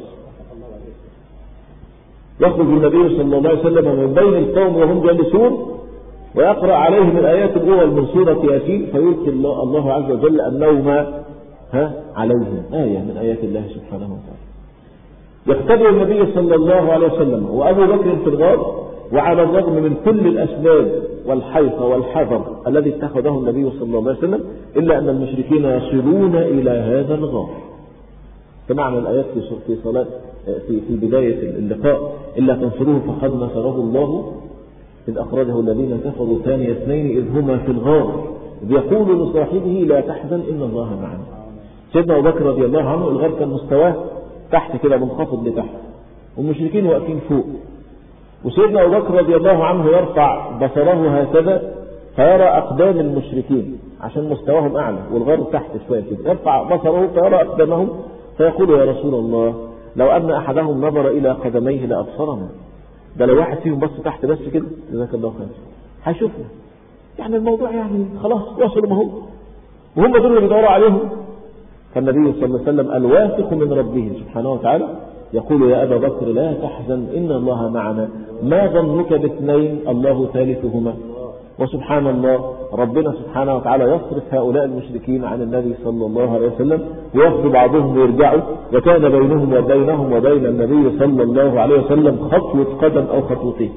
يخرج النبي صلى الله عليه وسلم من بين القوم وهم جالسون ويقرأ عليهم الآيات الأولى من سورة ياسين فيلقي الله, الله عز وجل النوم ها عليهم آية من آيات الله سبحانه وتعالى يختبر النبي صلى الله عليه وسلم وأبو بكر في الغار وعلى الرغم من كل الأسباب والحيطة والحذر الذي اتخذه النبي صلى الله عليه وسلم إلا أن المشركين يصلون إلى هذا الغار سمعنا الآيات في صلاة في في بداية اللقاء إلا تنصروه فقد نصره الله إذ أخرجه الذين كفروا ثاني اثنين إذ هما في الغار إذ يقول لصاحبه لا تحزن إن الله معنا سيدنا أبو بكر رضي الله عنه الغار كان مستواه تحت كده منخفض لتحت والمشركين واقفين فوق وسيدنا أبو بكر رضي الله عنه يرفع بصره هكذا فيرى أقدام المشركين عشان مستواهم أعلى والغار تحت شوية كده يرفع بصره فيرى أقدامهم فيقول يا رسول الله لو أن أحدهم نظر إلى قدميه لأبصرنا ده لو واحد فيهم بص تحت بس كده جزاك الله خير هيشوفنا يعني الموضوع يعني خلاص وصلوا ما هو وهم دول اللي بيدوروا عليهم فالنبي صلى الله عليه وسلم الواثق من ربه سبحانه وتعالى يقول يا أبا بكر لا تحزن إن الله معنا ما ظنك باثنين الله ثالثهما وسبحان الله ربنا سبحانه وتعالى يصرف هؤلاء المشركين عن النبي صلى الله عليه وسلم ويأخذ بعضهم ويرجعوا وكان بينهم وبينهم وبين النبي صلى الله عليه وسلم خطوة قدم أو خطوتين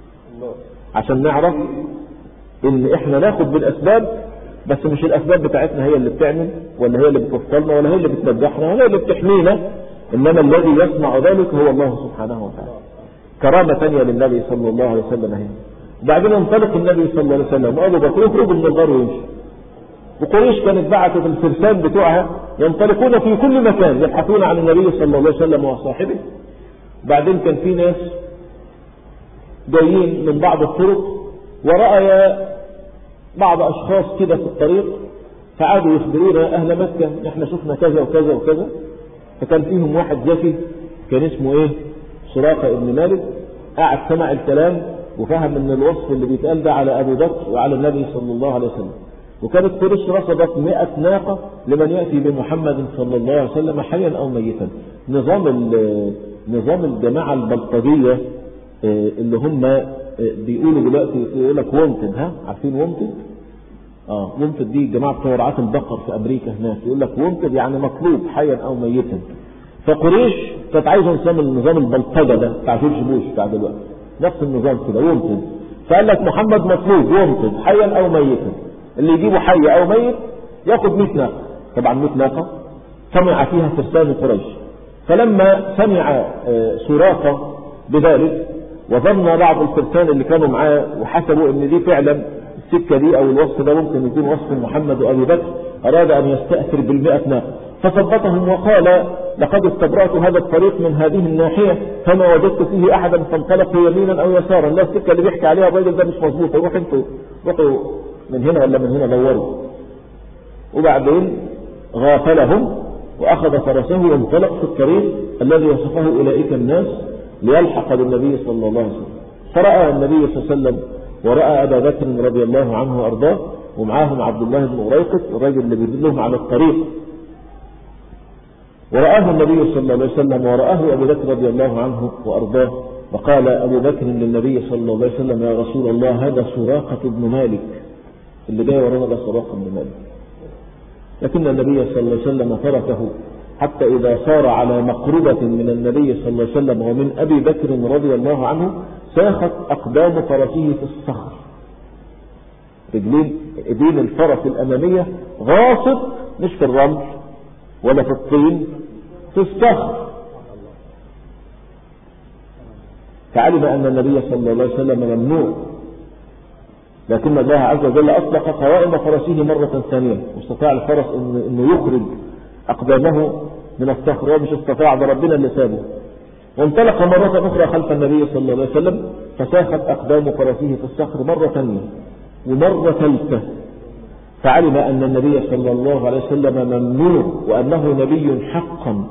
عشان نعرف ان احنا ناخد بالاسباب بس مش الاسباب بتاعتنا هي اللي بتعمل ولا هي اللي بتوصلنا ولا هي اللي بتنجحنا ولا هي اللي بتحمينا انما الذي يصنع ذلك هو الله سبحانه وتعالى كرامة ثانية للنبي صلى الله عليه وسلم هي بعدين انطلق النبي صلى الله عليه وسلم وابو بكر يخرج من الغار ويمشي وقريش كانت بعثت الفرسان بتوعها ينطلقون في كل مكان يبحثون عن النبي صلى الله عليه وسلم وصاحبه بعدين كان في ناس جايين من بعض الطرق ورأي بعض أشخاص كده في الطريق فعادوا يخبرونا أهل مكة نحن شفنا كذا وكذا وكذا فكان فيهم واحد ذكي كان اسمه ايه سراقة ابن مالك قاعد سمع الكلام وفهم ان الوصف اللي بيتقال ده على ابو بكر وعلى النبي صلى الله عليه وسلم وكانت قريش رصدت 100 ناقة لمن يأتي بمحمد صلى الله عليه وسلم حيا أو ميتا نظام نظام الجماعة البلطجية اللي هم بيقولوا دلوقتي يقول لك وونتد ها عارفين وونتد اه وونتد دي الجماعة بتوع رعاة البقر في أمريكا هناك يقول لك وونتد يعني مطلوب حيا أو ميتا فقريش كانت عايزة نظام النظام البلطجة ده بتاع جورج بوش بتاع دلوقتي نفس النظام كده وونتد فقال لك محمد مطلوب وونتد حيا أو ميتا اللي يجيبه حي او ميت ياخد 100 ناقه طبعا 100 ناقه سمع فيها فرسان قريش فلما سمع سراقه بذلك وظن بعض الفرسان اللي كانوا معاه وحسبوا ان دي فعلا السكه دي او الوصف ده ممكن يكون وصف محمد وابي بكر اراد ان يستاثر بالمئة ناقه فثبتهم وقال لقد استبرأت هذا الطريق من هذه الناحية فما وجدت فيه أحدا فانطلقوا يمينا أو يسارا لا السكة اللي بيحكي عليها الراجل ده مش مظبوط روح انتوا روحوا من هنا ولا من هنا دوروا وبعدين غافلهم وأخذ فرسه وانطلق في الطريق الذي وصفه أولئك الناس ليلحق بالنبي صلى الله عليه وسلم فرأى النبي صلى الله عليه وسلم ورأى أبا بكر رضي الله عنه وأرضاه ومعاهم عبد الله بن أريقط الراجل اللي بيدلهم على الطريق ورآه النبي صلى الله عليه وسلم ورآه أبو بكر رضي الله عنه وأرضاه وقال أبو بكر للنبي صلى الله عليه وسلم يا رسول الله هذا سراقة بن مالك اللي جاي ورانا ده سراقة بن مالك لكن النبي صلى الله عليه وسلم تركه حتى إذا صار على مقربة من النبي صلى الله عليه وسلم ومن أبي بكر رضي الله عنه ساخت أقدام فرسه في الصخر رجلين ايدين الفرس الأمامية غاصت مش في الرمل ولا في الطين في الصخر فعلم أن النبي صلى الله عليه وسلم ممنوع لكن الله عز وجل أطلق قوائم فرسه مرة ثانية واستطاع الفرس أنه يخرج أقدامه من الصخر ومش استطاع ده ربنا اللي سابه وانطلق مرة أخرى خلف النبي صلى الله عليه وسلم فساخت أقدام فرسه في الصخر مرة ثانية ومرة ثالثة فعلم أن النبي صلى الله عليه وسلم ممنوع وأنه نبي حقا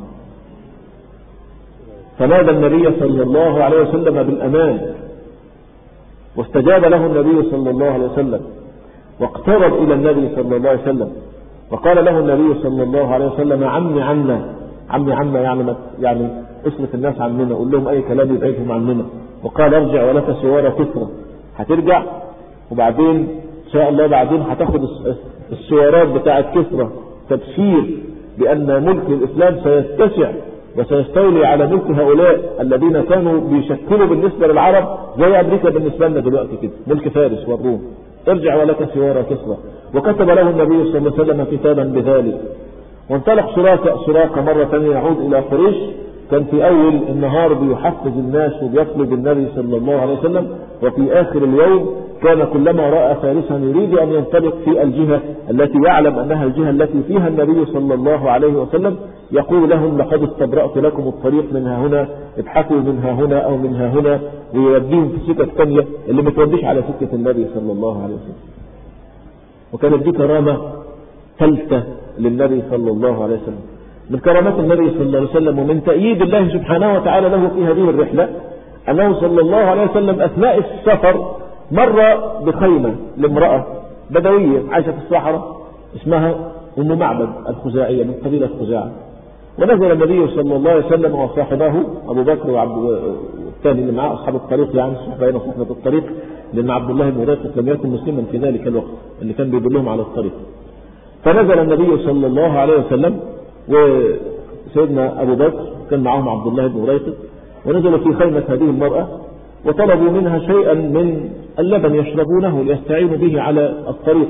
فنادى النبي صلى الله عليه وسلم بالأمان واستجاب له النبي صلى الله عليه وسلم واقترب إلى النبي صلى الله عليه وسلم وقال له النبي صلى الله عليه وسلم عمي عنا عمي عنا يعني يعني اصرف الناس عننا قول لهم اي كلام يبعدهم عننا وقال ارجع ولك سوارة كثرة هترجع وبعدين ان شاء الله بعدين هتاخد السوارات بتاعت كسرى تبشير بان ملك الاسلام سيتسع وسيستولي على ملك هؤلاء الذين كانوا بيشكلوا بالنسبة للعرب زي امريكا بالنسبة لنا دلوقتي كده ملك فارس والروم ارجع ولك سوارة كسرى وكتب له النبي صلى الله عليه وسلم كتابا بذلك وانطلق سراقة سراقة مرة ثانية يعود إلى قريش كان في أول النهار بيحفز الناس وبيطلب النبي صلى الله عليه وسلم وفي آخر اليوم كان كلما رأى فارسا يريد أن ينطلق في الجهة التي يعلم أنها الجهة التي فيها النبي صلى الله عليه وسلم يقول لهم لقد استبرأت لكم الطريق منها هنا ابحثوا منها هنا أو منها هنا ويوديهم في سكة ثانية اللي ما توديش على سكة النبي صلى الله عليه وسلم وكانت دي كرامة ثالثة للنبي صلى الله عليه وسلم من كرامات النبي صلى الله عليه وسلم ومن تأييد الله سبحانه وتعالى له في هذه الرحلة أنه صلى الله عليه وسلم أثناء السفر مر بخيمة لامرأة بدوية عايشة في الصحراء اسمها أم معبد الخزاعية من قبيلة خزاعة ونزل النبي صلى الله عليه وسلم وصاحبه أبو بكر وعبد الثاني اللي معاه أصحاب الطريق يعني صحبين صحبة الطريق لأن عبد الله بن راشد لم يكن مسلما في ذلك الوقت اللي كان بيدلهم على الطريق فنزل النبي صلى الله عليه وسلم وسيدنا أبو بكر كان معهم عبد الله بن ريفت ونزلوا في خيمة هذه المرأة وطلبوا منها شيئا من اللبن يشربونه ليستعينوا به على الطريق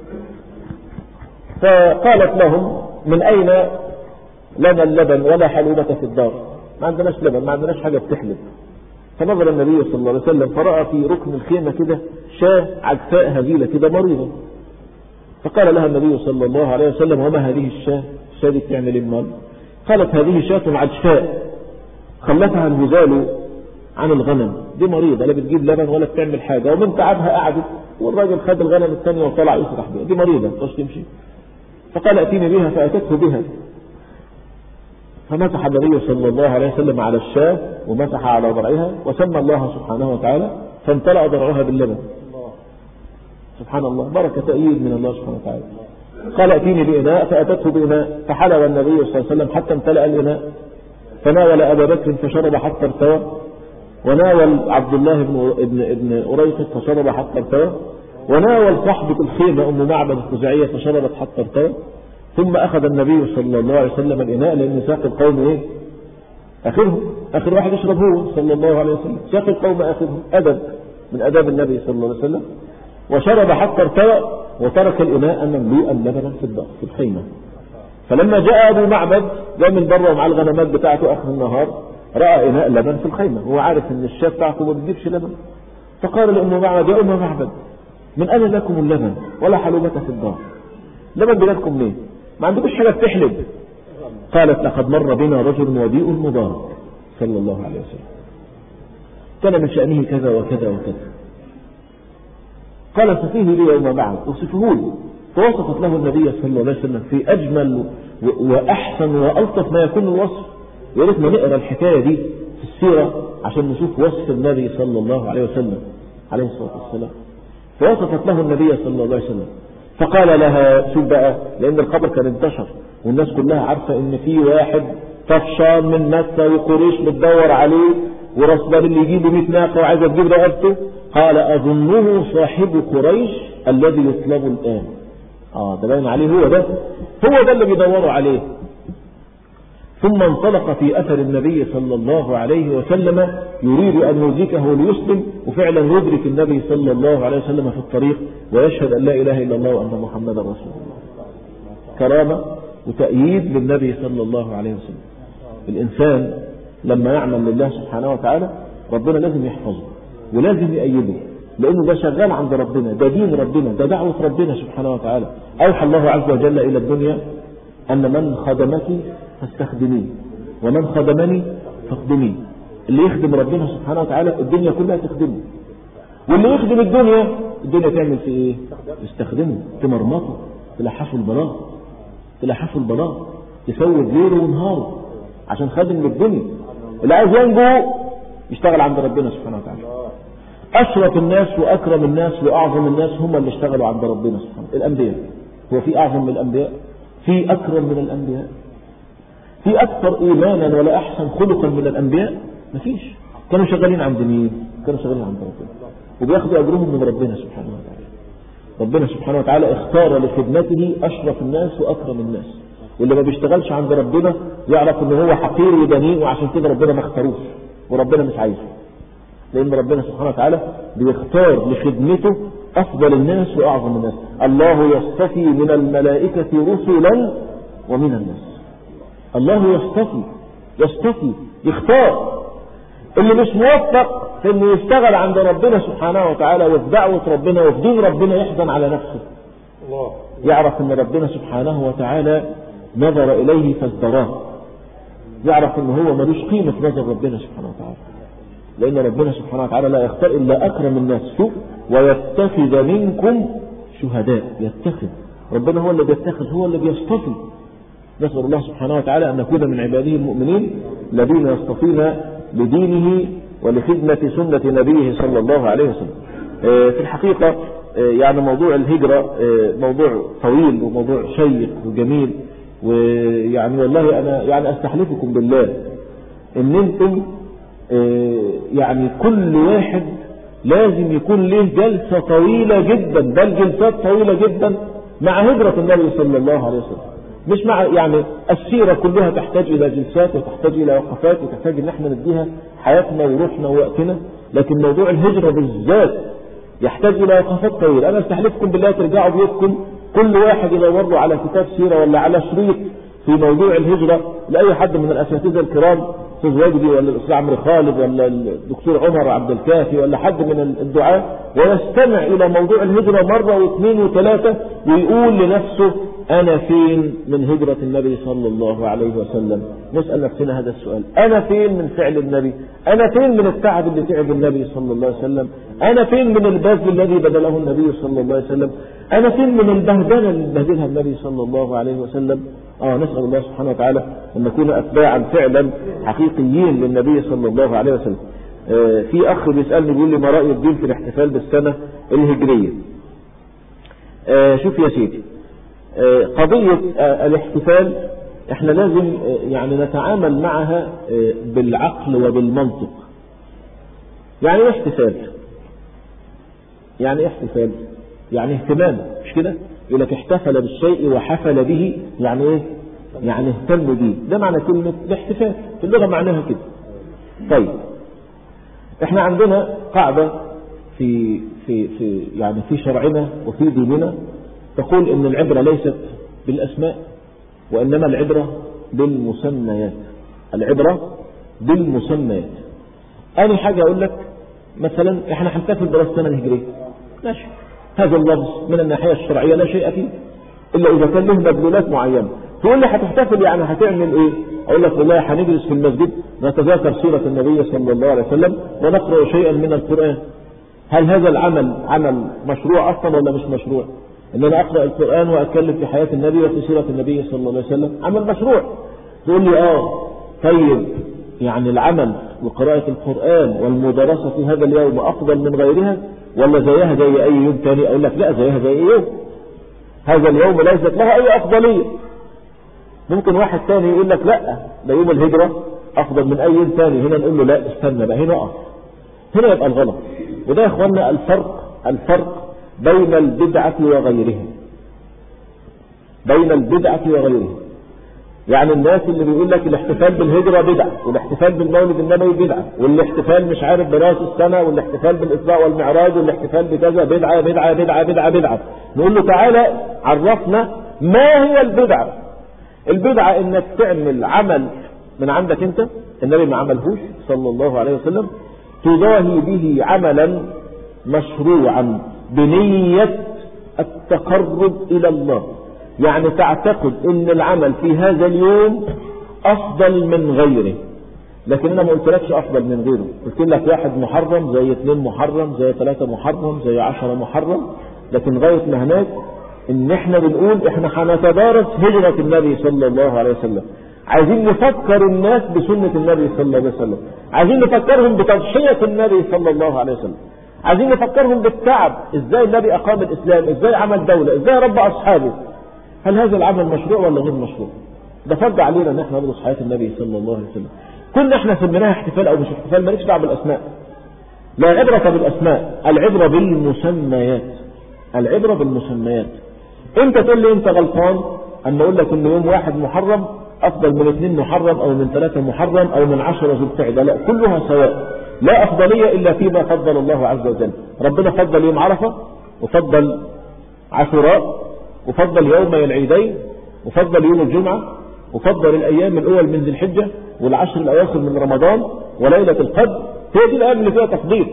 فقالت لهم من أين لنا اللبن ولا حلوبة في الدار ما عندناش لبن ما عندناش حاجة بتحلب فنظر النبي صلى الله عليه وسلم فرأى في ركن الخيمة كده شاة عجفاء هزيلة كده مريضة فقال لها النبي صلى الله عليه وسلم وما هذه الشاة الشاة دي بتعمل المال قالت هذه شاة عجفاء خلفها الهزال عن الغنم دي مريضة لا بتجيب لبن ولا بتعمل حاجة ومن تعبها قعدت والراجل خد الغنم الثانية وطلع يسرح بها دي مريضة مش تمشي فقال اتيني بها فأتته بها فمسح النبي صلى الله عليه وسلم على الشاة ومسح على ضرعها وسمى الله سبحانه وتعالى فامتلأ ضرعها باللبن سبحان الله بركة تأييد من الله سبحانه وتعالى قال اتيني بإناء فأتته بإناء فحلب النبي صلى الله عليه وسلم حتى امتلأ الإناء فناول أبا بكر فشرب حتى ارتوى وناول عبد الله بن ابن ابن أريقط فشرب حتى ارتوى وناول صاحبة الخيمة أم معبد الخزاعية فشربت حتى ارتوى ثم أخذ النبي صلى الله عليه وسلم الإناء لأن ساق القوم إيه آخرهم آخر واحد يشرب هو صلى الله عليه وسلم ساق القوم آخرهم أدب من أداب النبي صلى الله عليه وسلم وشرب حتى ارتوى وترك الإناء مملوءا لبنا في الدار في الخيمة فلما جاء أبو معبد جاء من بره ومع الغنمات بتاعته آخر النهار رأى إناء لبن في الخيمة هو عارف إن الشاة بتاعته ما بتجيبش لبن فقال لأم معبد يا أم معبد من أين لكم اللبن ولا حلوبة في الدار لبن بلادكم ليه ما عندكوش حاجة بتحلب قالت لقد مر بنا رجل وديء مبارك صلى الله عليه وسلم كان من شأنه كذا وكذا وكذا قال صفيه لي يوم بعد وصفه لي فوصفت له النبي صلى الله عليه وسلم في أجمل وأحسن وألطف ما يكون الوصف يا ريتنا نقرا الحكاية دي في السيرة عشان نشوف وصف النبي صلى الله عليه وسلم عليه الصلاة والسلام فوصفت له النبي صلى الله عليه وسلم فقال لها شوف بقى لأن الخبر كان انتشر والناس كلها عارفة ان في واحد طفشان من مكة وقريش بتدور عليه ورسبان اللي يجيبه 100 ناقة وعايزة تجيب رقبته قال أظنه صاحب قريش الذي يطلب الآن اه ده باين عليه هو ده هو ده اللي بيدوروا عليه ثم انطلق في أثر النبي صلى الله عليه وسلم يريد أن يدركه ليسلم وفعلا يدرك النبي صلى الله عليه وسلم في الطريق ويشهد أن لا إله إلا الله وأن محمدا رسول الله كرامة وتأييد للنبي صلى الله عليه وسلم الإنسان لما يعمل لله سبحانه وتعالى ربنا لازم يحفظه ولازم يأيده لأنه ده شغال عند ربنا ده دين ربنا ده دعوة ربنا سبحانه وتعالى أوحى الله عز وجل إلى الدنيا أن من خدمك فاستخدميه ومن خدمني فاخدميه اللي يخدم ربنا سبحانه وتعالى الدنيا كلها تخدمه واللي يخدم الدنيا الدنيا تعمل في ايه تستخدمه تمرمطه تلحفه البلاط تلحفه البلاط تسود ليله ونهاره عشان خادم للدنيا اللي عايز ينجو يشتغل عند ربنا سبحانه وتعالى أشرف الناس وأكرم الناس وأعظم الناس هم اللي اشتغلوا عند ربنا سبحانه الأنبياء هو في أعظم من الأنبياء في أكرم من الأنبياء في أكثر إيمانا ولا أحسن خلقا من الأنبياء مفيش كانوا شغالين عند مين كانوا شغالين عند ربنا وبياخدوا أجرهم من ربنا سبحانه وتعالى ربنا سبحانه وتعالى اختار لخدمته أشرف الناس وأكرم الناس واللي ما بيشتغلش عند ربنا يعرف ان هو حقير ودنيء وعشان كده ربنا ما اختاروش وربنا مش عايزه لان ربنا سبحانه وتعالى بيختار لخدمته افضل الناس واعظم الناس الله يصطفي من الملائكة رسلا ومن الناس الله يصطفي يصطفي يختار اللي مش موفق في انه يشتغل عند ربنا سبحانه وتعالى وفي دعوة ربنا وفي دين ربنا يحزن على نفسه يعرف ان ربنا سبحانه وتعالى نظر اليه فازدراه يعرف ان هو ملوش قيمة في نظر ربنا سبحانه وتعالى لان ربنا سبحانه وتعالى لا يختار الا اكرم الناس شوف ويتخذ منكم شهداء يتخذ ربنا هو اللي بيتخذ هو اللي بيصطفي نسأل الله سبحانه وتعالى أن نكون من عباده المؤمنين الذين يصطفين لدينه ولخدمة سنة نبيه صلى الله عليه وسلم في الحقيقة يعني موضوع الهجرة موضوع طويل وموضوع شيق وجميل ويعني والله أنا يعني أستحلفكم بالله إن أنتم يعني كل واحد لازم يكون له جلسة طويلة جدا بل جلسات طويلة جدا مع هجرة النبي صلى الله عليه وسلم مش مع يعني السيرة كلها تحتاج إلى جلسات وتحتاج إلى وقفات وتحتاج إن احنا نديها حياتنا وروحنا ووقتنا لكن موضوع الهجرة بالذات يحتاج إلى وقفات طويلة أنا استحلفكم بالله ترجعوا بيوتكم كل واحد يدور له على كتاب سيرة ولا على شريط في موضوع الهجرة لأي حد من الأساتذة الكرام أستاذ وجدي ولا الأستاذ عمرو خالد ولا الدكتور عمر عبد الكافي ولا حد من الدعاة ويستمع إلى موضوع الهجرة مرة واثنين وثلاثة ويقول لنفسه أنا فين من هجرة النبي صلى الله عليه وسلم نسأل نفسنا هذا السؤال أنا فين من فعل النبي أنا فين من التعب اللي تعب النبي صلى الله عليه وسلم أنا فين من البذل الذي بذله النبي صلى الله عليه وسلم أنا فين من البهدلة اللي بهدلها النبي صلى الله عليه وسلم آه نسأل الله سبحانه وتعالى أن نكون أتباعا فعلا حقيقيين للنبي صلى الله عليه وسلم آه في أخ بيسألني بيقول لي ما رأي الدين في الاحتفال بالسنة الهجرية آه شوف يا سيدي آه قضية الاحتفال احنا لازم يعني نتعامل معها بالعقل وبالمنطق يعني ايه احتفال يعني ايه احتفال يعني اهتمام مش كده يقول لك احتفل بالشيء وحفل به يعني ايه يعني اهتم به ده معنى كلمة الاحتفال في اللغة معناها كده طيب احنا عندنا قاعدة في في في يعني في شرعنا وفي ديننا تقول ان العبرة ليست بالاسماء وانما العبرة بالمسميات العبرة بالمسميات انا حاجة اقول لك مثلا احنا هنحتفل براس السنة الهجرية ماشي هذا اللفظ من الناحية الشرعية لا شيء فيه إلا إذا كان له مدلولات معينة تقول لي هتحتفل يعني هتعمل إيه أقول لك والله هنجلس في المسجد نتذاكر سيرة النبي صلى الله عليه وسلم ونقرأ شيئا من القرآن هل هذا العمل عمل مشروع أصلا ولا مش مشروع إن أنا أقرأ القرآن وأتكلم في حياة النبي وفي سيرة النبي صلى الله عليه وسلم عمل مشروع تقول لي آه طيب يعني العمل وقراءة القرآن والمدرسة في هذا اليوم أفضل من غيرها ولا زيها زي أي يوم تاني أقول لك لا زيها زي أي يوم هذا اليوم ليست لها أي أفضلية ممكن واحد تاني يقول لك لا ده يوم الهجرة أفضل من أي يوم تاني هنا نقول له لا استنى بقى هنا أقف هنا يبقى الغلط وده يا إخواننا الفرق الفرق بين البدعة وغيرها بين البدعة وغيرها يعني الناس اللي بيقول لك الاحتفال بالهجرة بدعة والاحتفال بالمولد النبوي بدعة والاحتفال مش عارف براس السنة والاحتفال بالإسراء والمعراج والاحتفال بكذا بدعة بدعة بدعة بدعة بدعة نقول له تعالى عرفنا ما هي البدعة البدعة انك تعمل عمل من عندك انت النبي ما عملهوش صلى الله عليه وسلم تضاهي به عملا مشروعا بنية التقرب الى الله يعني تعتقد ان العمل في هذا اليوم افضل من غيره لكن انا ما قلتلكش افضل من غيره قلت لك واحد محرم زي اثنين محرم زي ثلاثة محرم زي عشرة محرم لكن غاية ما هناك ان احنا بنقول احنا هنتدارس هجرة النبي صلى الله عليه وسلم عايزين نفكر الناس بسنة النبي صلى الله عليه وسلم عايزين نفكرهم بتضحية النبي صلى الله عليه وسلم عايزين نفكرهم بالتعب ازاي النبي اقام الاسلام ازاي عمل دولة ازاي ربى اصحابه هل هذا العمل مشروع ولا غير مشروع ده فرض علينا ان احنا ندرس حياة النبي صلى الله عليه وسلم كنا احنا سميناها احتفال او مش احتفال مالكش دعوه بالاسماء لا عبرة بالاسماء العبرة بالمسميات العبرة بالمسميات انت تقول لي انت غلطان اما اقول لك ان يوم واحد محرم افضل من اثنين محرم او من ثلاثة محرم او من عشرة ذو القعدة لا كلها سواء لا افضلية الا فيما فضل الله عز وجل ربنا فضل يوم عرفة وفضل عاشوراء وفضل يومي العيدين وفضل يوم الجمعة وفضل الايام الاول من ذي الحجة والعشر الاواخر من رمضان وليلة القدر هي دي الايام اللي فيها تفضيل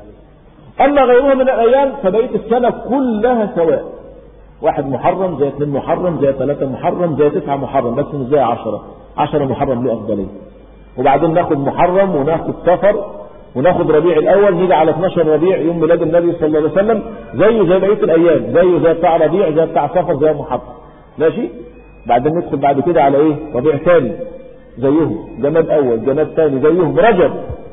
اما غيرها من الايام فبقية السنة كلها سواء واحد محرم زي اثنين محرم زي ثلاثة محرم زي تسعة محرم بس مش زي عشرة عشرة محرم له أفضلية وبعدين ناخد محرم وناخد سفر وناخد ربيع الأول نيجي على 12 ربيع يوم ميلاد النبي صلى الله عليه وسلم زيه زي بقية الأيام زيه زي بتاع ربيع زي بتاع سفر زي محرم ماشي بعدين ندخل بعد كده على ايه ربيع ثاني زيهم جماد أول جماد ثاني زيهم رجب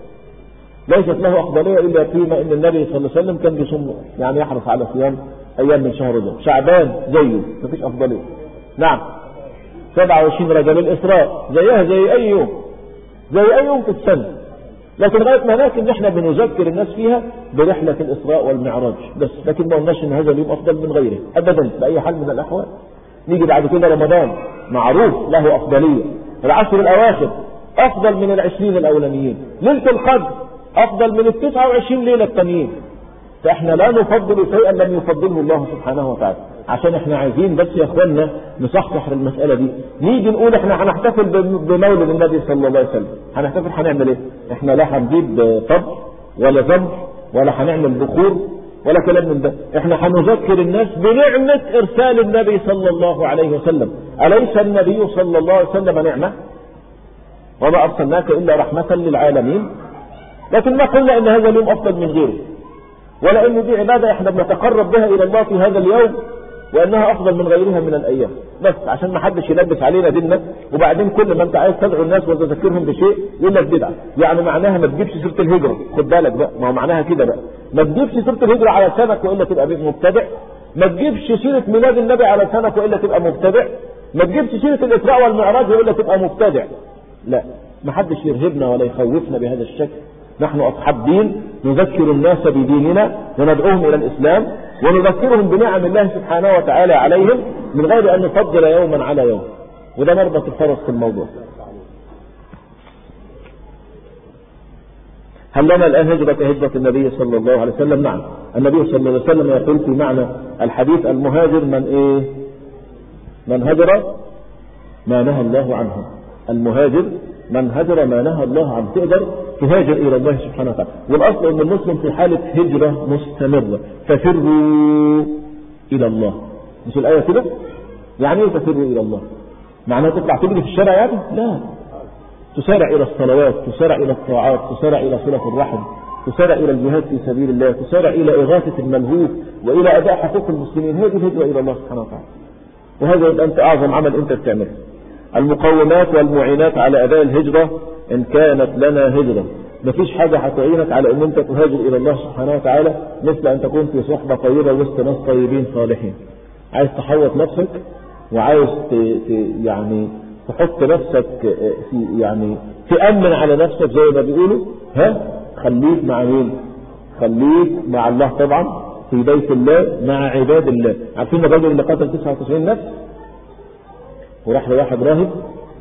ليست له أفضلية إلا فيما إن النبي صلى الله عليه وسلم كان بيصوم يعني يحرص على صيام أيام من شهر رجب شعبان زيه مفيش أفضلية نعم 27 رجب الإسراء زيها زي أي يوم زي أي يوم في السنة لكن غاية ما هناك إن إحنا بنذكر الناس فيها برحلة الإسراء والمعراج بس لكن ما قلناش إن هذا اليوم أفضل من غيره أبدا بأي حال من الأحوال نيجي بعد كده رمضان معروف له أفضلية العشر الأواخر أفضل من العشرين الأولانيين ليلة القدر أفضل من التسعة وعشرين ليلة التانيين فاحنا لا نفضل شيئا لم يفضله الله سبحانه وتعالى عشان احنا عايزين بس يا اخواننا نصحصح المسألة دي نيجي نقول احنا هنحتفل بمولد النبي صلى الله عليه وسلم هنحتفل هنعمل ايه احنا لا هنجيب طبع ولا ذبح ولا هنعمل بخور ولا كلام من ده احنا هنذكر الناس بنعمة ارسال النبي صلى الله عليه وسلم اليس النبي صلى الله عليه وسلم نعمة وما ارسلناك الا رحمة للعالمين لكن ما قلنا ان هذا اليوم افضل من غيره ولا ان دي عبادة احنا بنتقرب بها الى الله في هذا اليوم وانها افضل من غيرها من الايام بس عشان ما حدش يلبس علينا ديننا وبعدين كل ما انت عايز تدعو الناس وتذكرهم بشيء يقول لك بدعه يعني معناها ما تجيبش سيره الهجره خد بالك بقى ما هو معناها كده بقى ما تجيبش سيره الهجره على لسانك والا تبقى مبتدع ما تجيبش سيره ميلاد النبي على لسانك والا تبقى مبتدع ما تجيبش سيره الاسراء والمعراج والا تبقى مبتدع لا ما حدش يرهبنا ولا يخوفنا بهذا الشكل نحن أصحاب دين نذكر الناس بديننا وندعوهم إلى الإسلام ونذكرهم بنعم الله سبحانه وتعالى عليهم من غير أن نفضل يوما على يوم وده مربط الفرس في الموضوع هل لنا الآن هجرة هجرة النبي صلى الله عليه وسلم نعم النبي صلى الله عليه وسلم يقول في معنى الحديث المهاجر من إيه من هجر ما نهى الله عنه المهاجر من هجر ما نهى الله عنه تقدر تهاجر إلى الله سبحانه وتعالى والأصل أن المسلم في حالة هجرة مستمرة ففروا إلى الله مش الآية كده يعني ايه تفروا إلى الله معناها تطلع تجري في الشارع يعني لا تسارع إلى الصلوات تسارع إلى الطاعات تسارع إلى صلة الرحم تسارع إلى الجهاد في سبيل الله تسارع إلى إغاثة الملهوف وإلى أداء حقوق المسلمين هذه الهجرة إلى الله سبحانه وتعالى وهذا يبقى أنت أعظم عمل أنت بتعمله المقومات والمعينات على أداء الهجرة إن كانت لنا هجرة مفيش حاجة هتعينك على أن أنت تهاجر إلى الله سبحانه وتعالى مثل أن تكون في صحبة طيبة وسط ناس طيبين صالحين عايز تحوط نفسك وعايز ت... ت... يعني تحط نفسك في يعني تأمن على نفسك زي ما بيقولوا ها خليك مع مين خليك مع الله طبعا في بيت الله مع عباد الله عارفين الراجل اللي قتل 99 نفس وراح لواحد راهب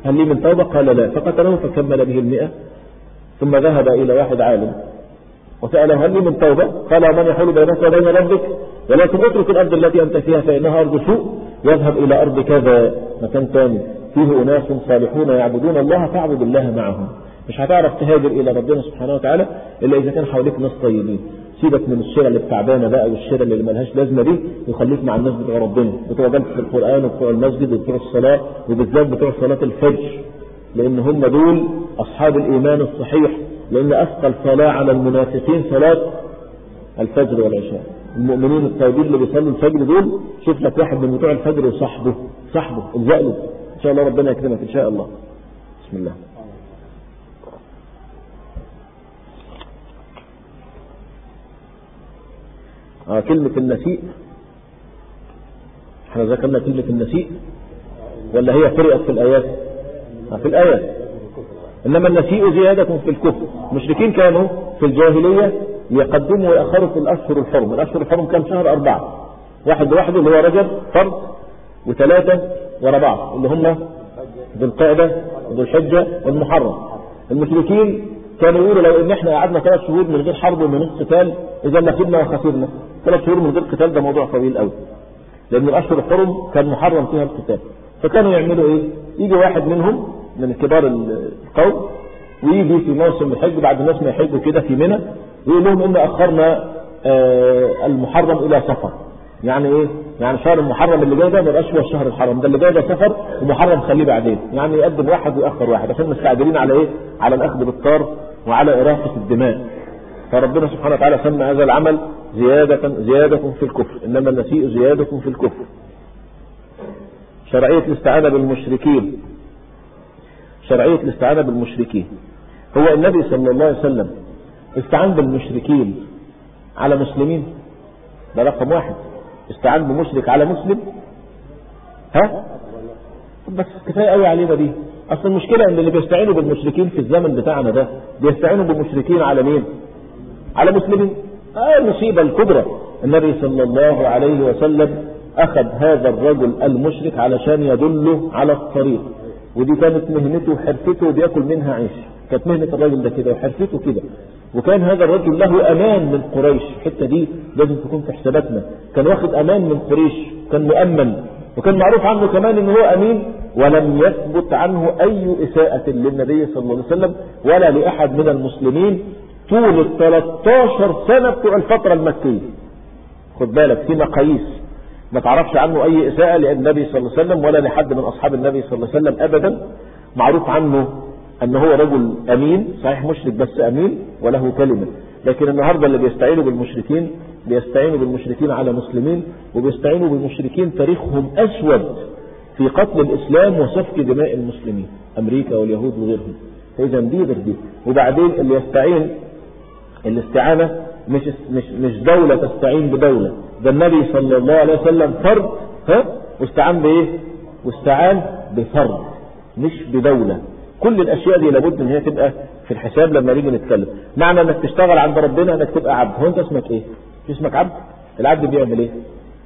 هل لي من توبة قال لا فقتله فكمل به المئة ثم ذهب إلى واحد عالم وسأله هل لي من توبة قال من يحول بينك وبين ربك ولكن اترك الأرض التي أنت فيها فإنها أرض سوء يذهب إلى أرض كذا مكان ثاني فيه أناس صالحون يعبدون الله فاعبد الله معهم مش هتعرف تهاجر إلى ربنا سبحانه وتعالى إلا إذا كان حواليك ناس طيبين سيبك من الشرع اللي التعبانة بقى والشرع اللي ملهاش لازمة دي وخليك مع الناس بتوع ربنا بتوع جلسة القرآن وبتوع المسجد وبتوع الصلاة وبالذات بتوع صلاة الفجر لأن هم دول أصحاب الإيمان الصحيح لأن أثقل صلاة على المنافقين صلاة الفجر والعشاء المؤمنين الطيبين اللي بيصلوا الفجر دول شوف لك واحد من بتوع الفجر وصاحبه صاحبه الزق له إن شاء الله ربنا يكرمك إن شاء الله بسم الله آه كلمة النسيء احنا ذكرنا كلمة النسيء ولا هي فرقت في الآيات آه في الآيات إنما النسيء زيادة في الكفر المشركين كانوا في الجاهلية يقدموا ويأخروا في الأشهر الحرم الأشهر الحرم كم شهر أربعة واحد لوحده اللي هو رجب فرض وثلاثة ورا بعض اللي هم ذو القعدة وذو الحجة والمحرم المشركين كانوا يقولوا لو ان احنا قعدنا ثلاث شهور من غير حرب ومن غير قتال اذا لخدنا وخسرنا ثلاث شهور من غير قتال ده موضوع طويل قوي لان الاشهر الحرم كان محرم فيها القتال فكانوا يعملوا ايه يجي واحد منهم من كبار القوم ويجي في موسم الحج بعد الناس ما يحجوا كده في منى ويقول لهم ان اخرنا المحرم الى سفر يعني ايه يعني شهر المحرم اللي جاي ده ما يبقاش هو الشهر الحرام ده اللي جاي ده سفر ومحرم خليه بعدين يعني يقدم واحد ويأخر واحد عشان مستعجلين على ايه على الاخذ بالطار وعلى اراقه الدماء فربنا سبحانه وتعالى سمى هذا العمل زيادة زيادة في الكفر انما النسيء زيادة في الكفر شرعية الاستعانة بالمشركين شرعية الاستعانة بالمشركين هو النبي صلى الله عليه وسلم استعان بالمشركين على مسلمين ده رقم واحد استعان بمشرك على مسلم ها بس كفايه قوي علينا دي اصل المشكله ان اللي بيستعينوا بالمشركين في الزمن بتاعنا ده بيستعينوا بالمشركين على مين على مسلمين اه المصيبه الكبرى النبي صلى الله عليه وسلم اخذ هذا الرجل المشرك علشان يدله على الطريق ودي كانت مهنته وحرفته وبياكل منها عيش كانت مهنة الراجل ده كده وحرفته كده وكان هذا الرجل له امان من قريش الحته دي لازم تكون في حساباتنا كان واخد امان من قريش كان مؤمن وكان معروف عنه كمان ان هو امين ولم يثبت عنه اي اساءة للنبي صلى الله عليه وسلم ولا لاحد من المسلمين طول ال 13 سنة بتوع الفترة المكية خد بالك في مقاييس ما تعرفش عنه اي اساءة للنبي صلى الله عليه وسلم ولا لحد من اصحاب النبي صلى الله عليه وسلم ابدا معروف عنه ان هو رجل امين صحيح مشرك بس امين وله كلمة لكن النهاردة اللي بيستعينوا بالمشركين بيستعينوا بالمشركين على مسلمين وبيستعينوا بالمشركين تاريخهم اسود في قتل الاسلام وسفك دماء المسلمين امريكا واليهود وغيرهم فاذا دي غير دي وبعدين اللي يستعين الاستعانة مش مش مش دولة تستعين بدولة ده النبي صلى الله عليه وسلم فرد ها واستعان بايه واستعان بفرد مش بدولة كل الاشياء دي لابد ان هي تبقى في الحساب لما نيجي نتكلم معنى انك تشتغل عند ربنا انك تبقى عبد هو انت اسمك ايه اسمك عبد العبد بيعمل ايه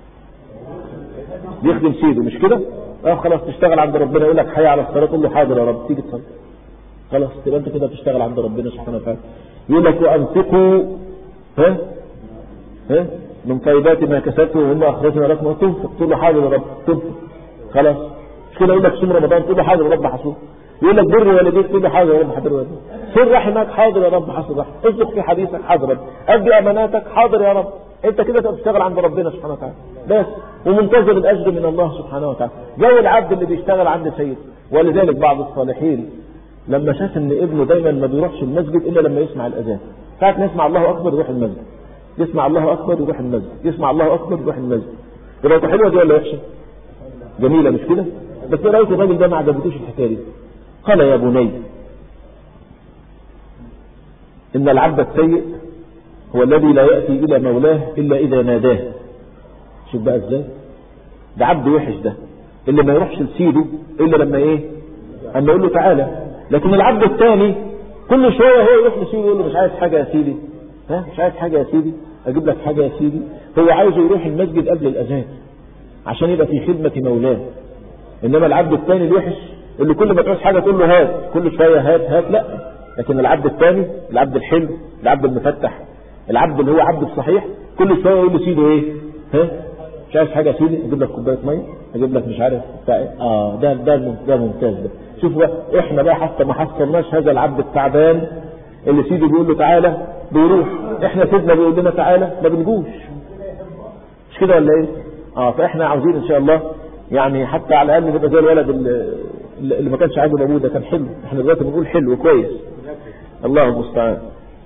بيخدم سيده مش كده اه خلاص تشتغل عند ربنا يقول لك حي على الصلاه تقول له حاضر يا رب تيجي تصلي خلاص تبقى انت كده بتشتغل عند ربنا سبحانه وتعالى يقول لك وانفقوا ها ها من طيبات ما كسبته ومما اخرجنا لكم تنفق تقول له حاضر يا رب تنفق خلاص مش كده يقول لك صوم رمضان تقول له حاضر يا رب حصوم يقول لك بر والديك تقول له حاضر يا رب حاضر والديك سر رحمك حاضر يا رب حاضر رحمك اصدق في حديثك حاضر يا رب ادي اماناتك حاضر يا رب انت كده تبقى بتشتغل عند ربنا سبحانه وتعالى بس ومنتظر الاجر من الله سبحانه وتعالى زي العبد اللي بيشتغل عند سيده ولذلك بعض الصالحين لما شاف ان ابنه دايما ما بيروحش المسجد الا لما يسمع الاذان ساعه ما يسمع الله اكبر يروح المسجد يسمع الله اكبر يروح المسجد يسمع الله اكبر يروح المسجد يبقى حلوه دي ولا وحشه جميله مش كده بس ايه رايك الراجل ده ما عجبتوش الحكايه دي قال يا بني ان العبد السيء هو الذي لا ياتي الى مولاه الا اذا ناداه شوف بقى ازاي ده عبد وحش ده اللي ما يروحش لسيده الا لما ايه اما يقول له تعالى لكن العبد الثاني كل شويه هو يروح لسيده يقول له مش عايز حاجه يا سيدي ها مش عايز حاجه يا سيدي اجيب لك حاجه يا سيدي هو عايزه يروح المسجد قبل الاذان عشان يبقى في خدمه مولاه انما العبد الثاني الوحش اللي كل ما تعوز حاجة تقول له هات كل شوية هات هات لا لكن العبد الثاني العبد الحلو العبد المفتح العبد اللي هو عبد الصحيح كل شوية يقول له سيده ايه ها مش عايز حاجة يا سيدي اجيب لك كوباية مية اجيب لك مش عارف بتاع ايه اه ده ده ده ممتاز ده شوفوا بقى احنا بقى حتى ما حصلناش هذا العبد التعبان اللي سيدي بيقول له تعالى بيروح احنا سيدنا بيقول لنا تعالى ما بنجوش مش كده ولا ايه اه فاحنا عاوزين ان شاء الله يعني حتى على الاقل نبقى زي الولد اللي, اللي ما كانش عاجب ابوه ده كان حلو احنا دلوقتي بنقول حلو كويس الله المستعان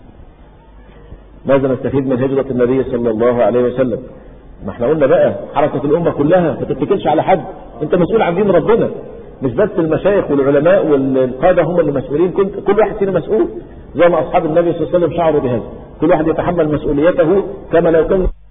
ماذا نستفيد من هجرة النبي صلى الله عليه وسلم ما احنا قلنا بقى حركة الأمة كلها ما تتكلش على حد انت مسؤول عن دين ربنا مش بس المشايخ والعلماء والقادة هم اللي مسؤولين كنت كل واحد فينا مسؤول زي ما أصحاب النبي صلى الله عليه وسلم شعروا بهذا كل واحد يتحمل مسؤوليته كما لو كان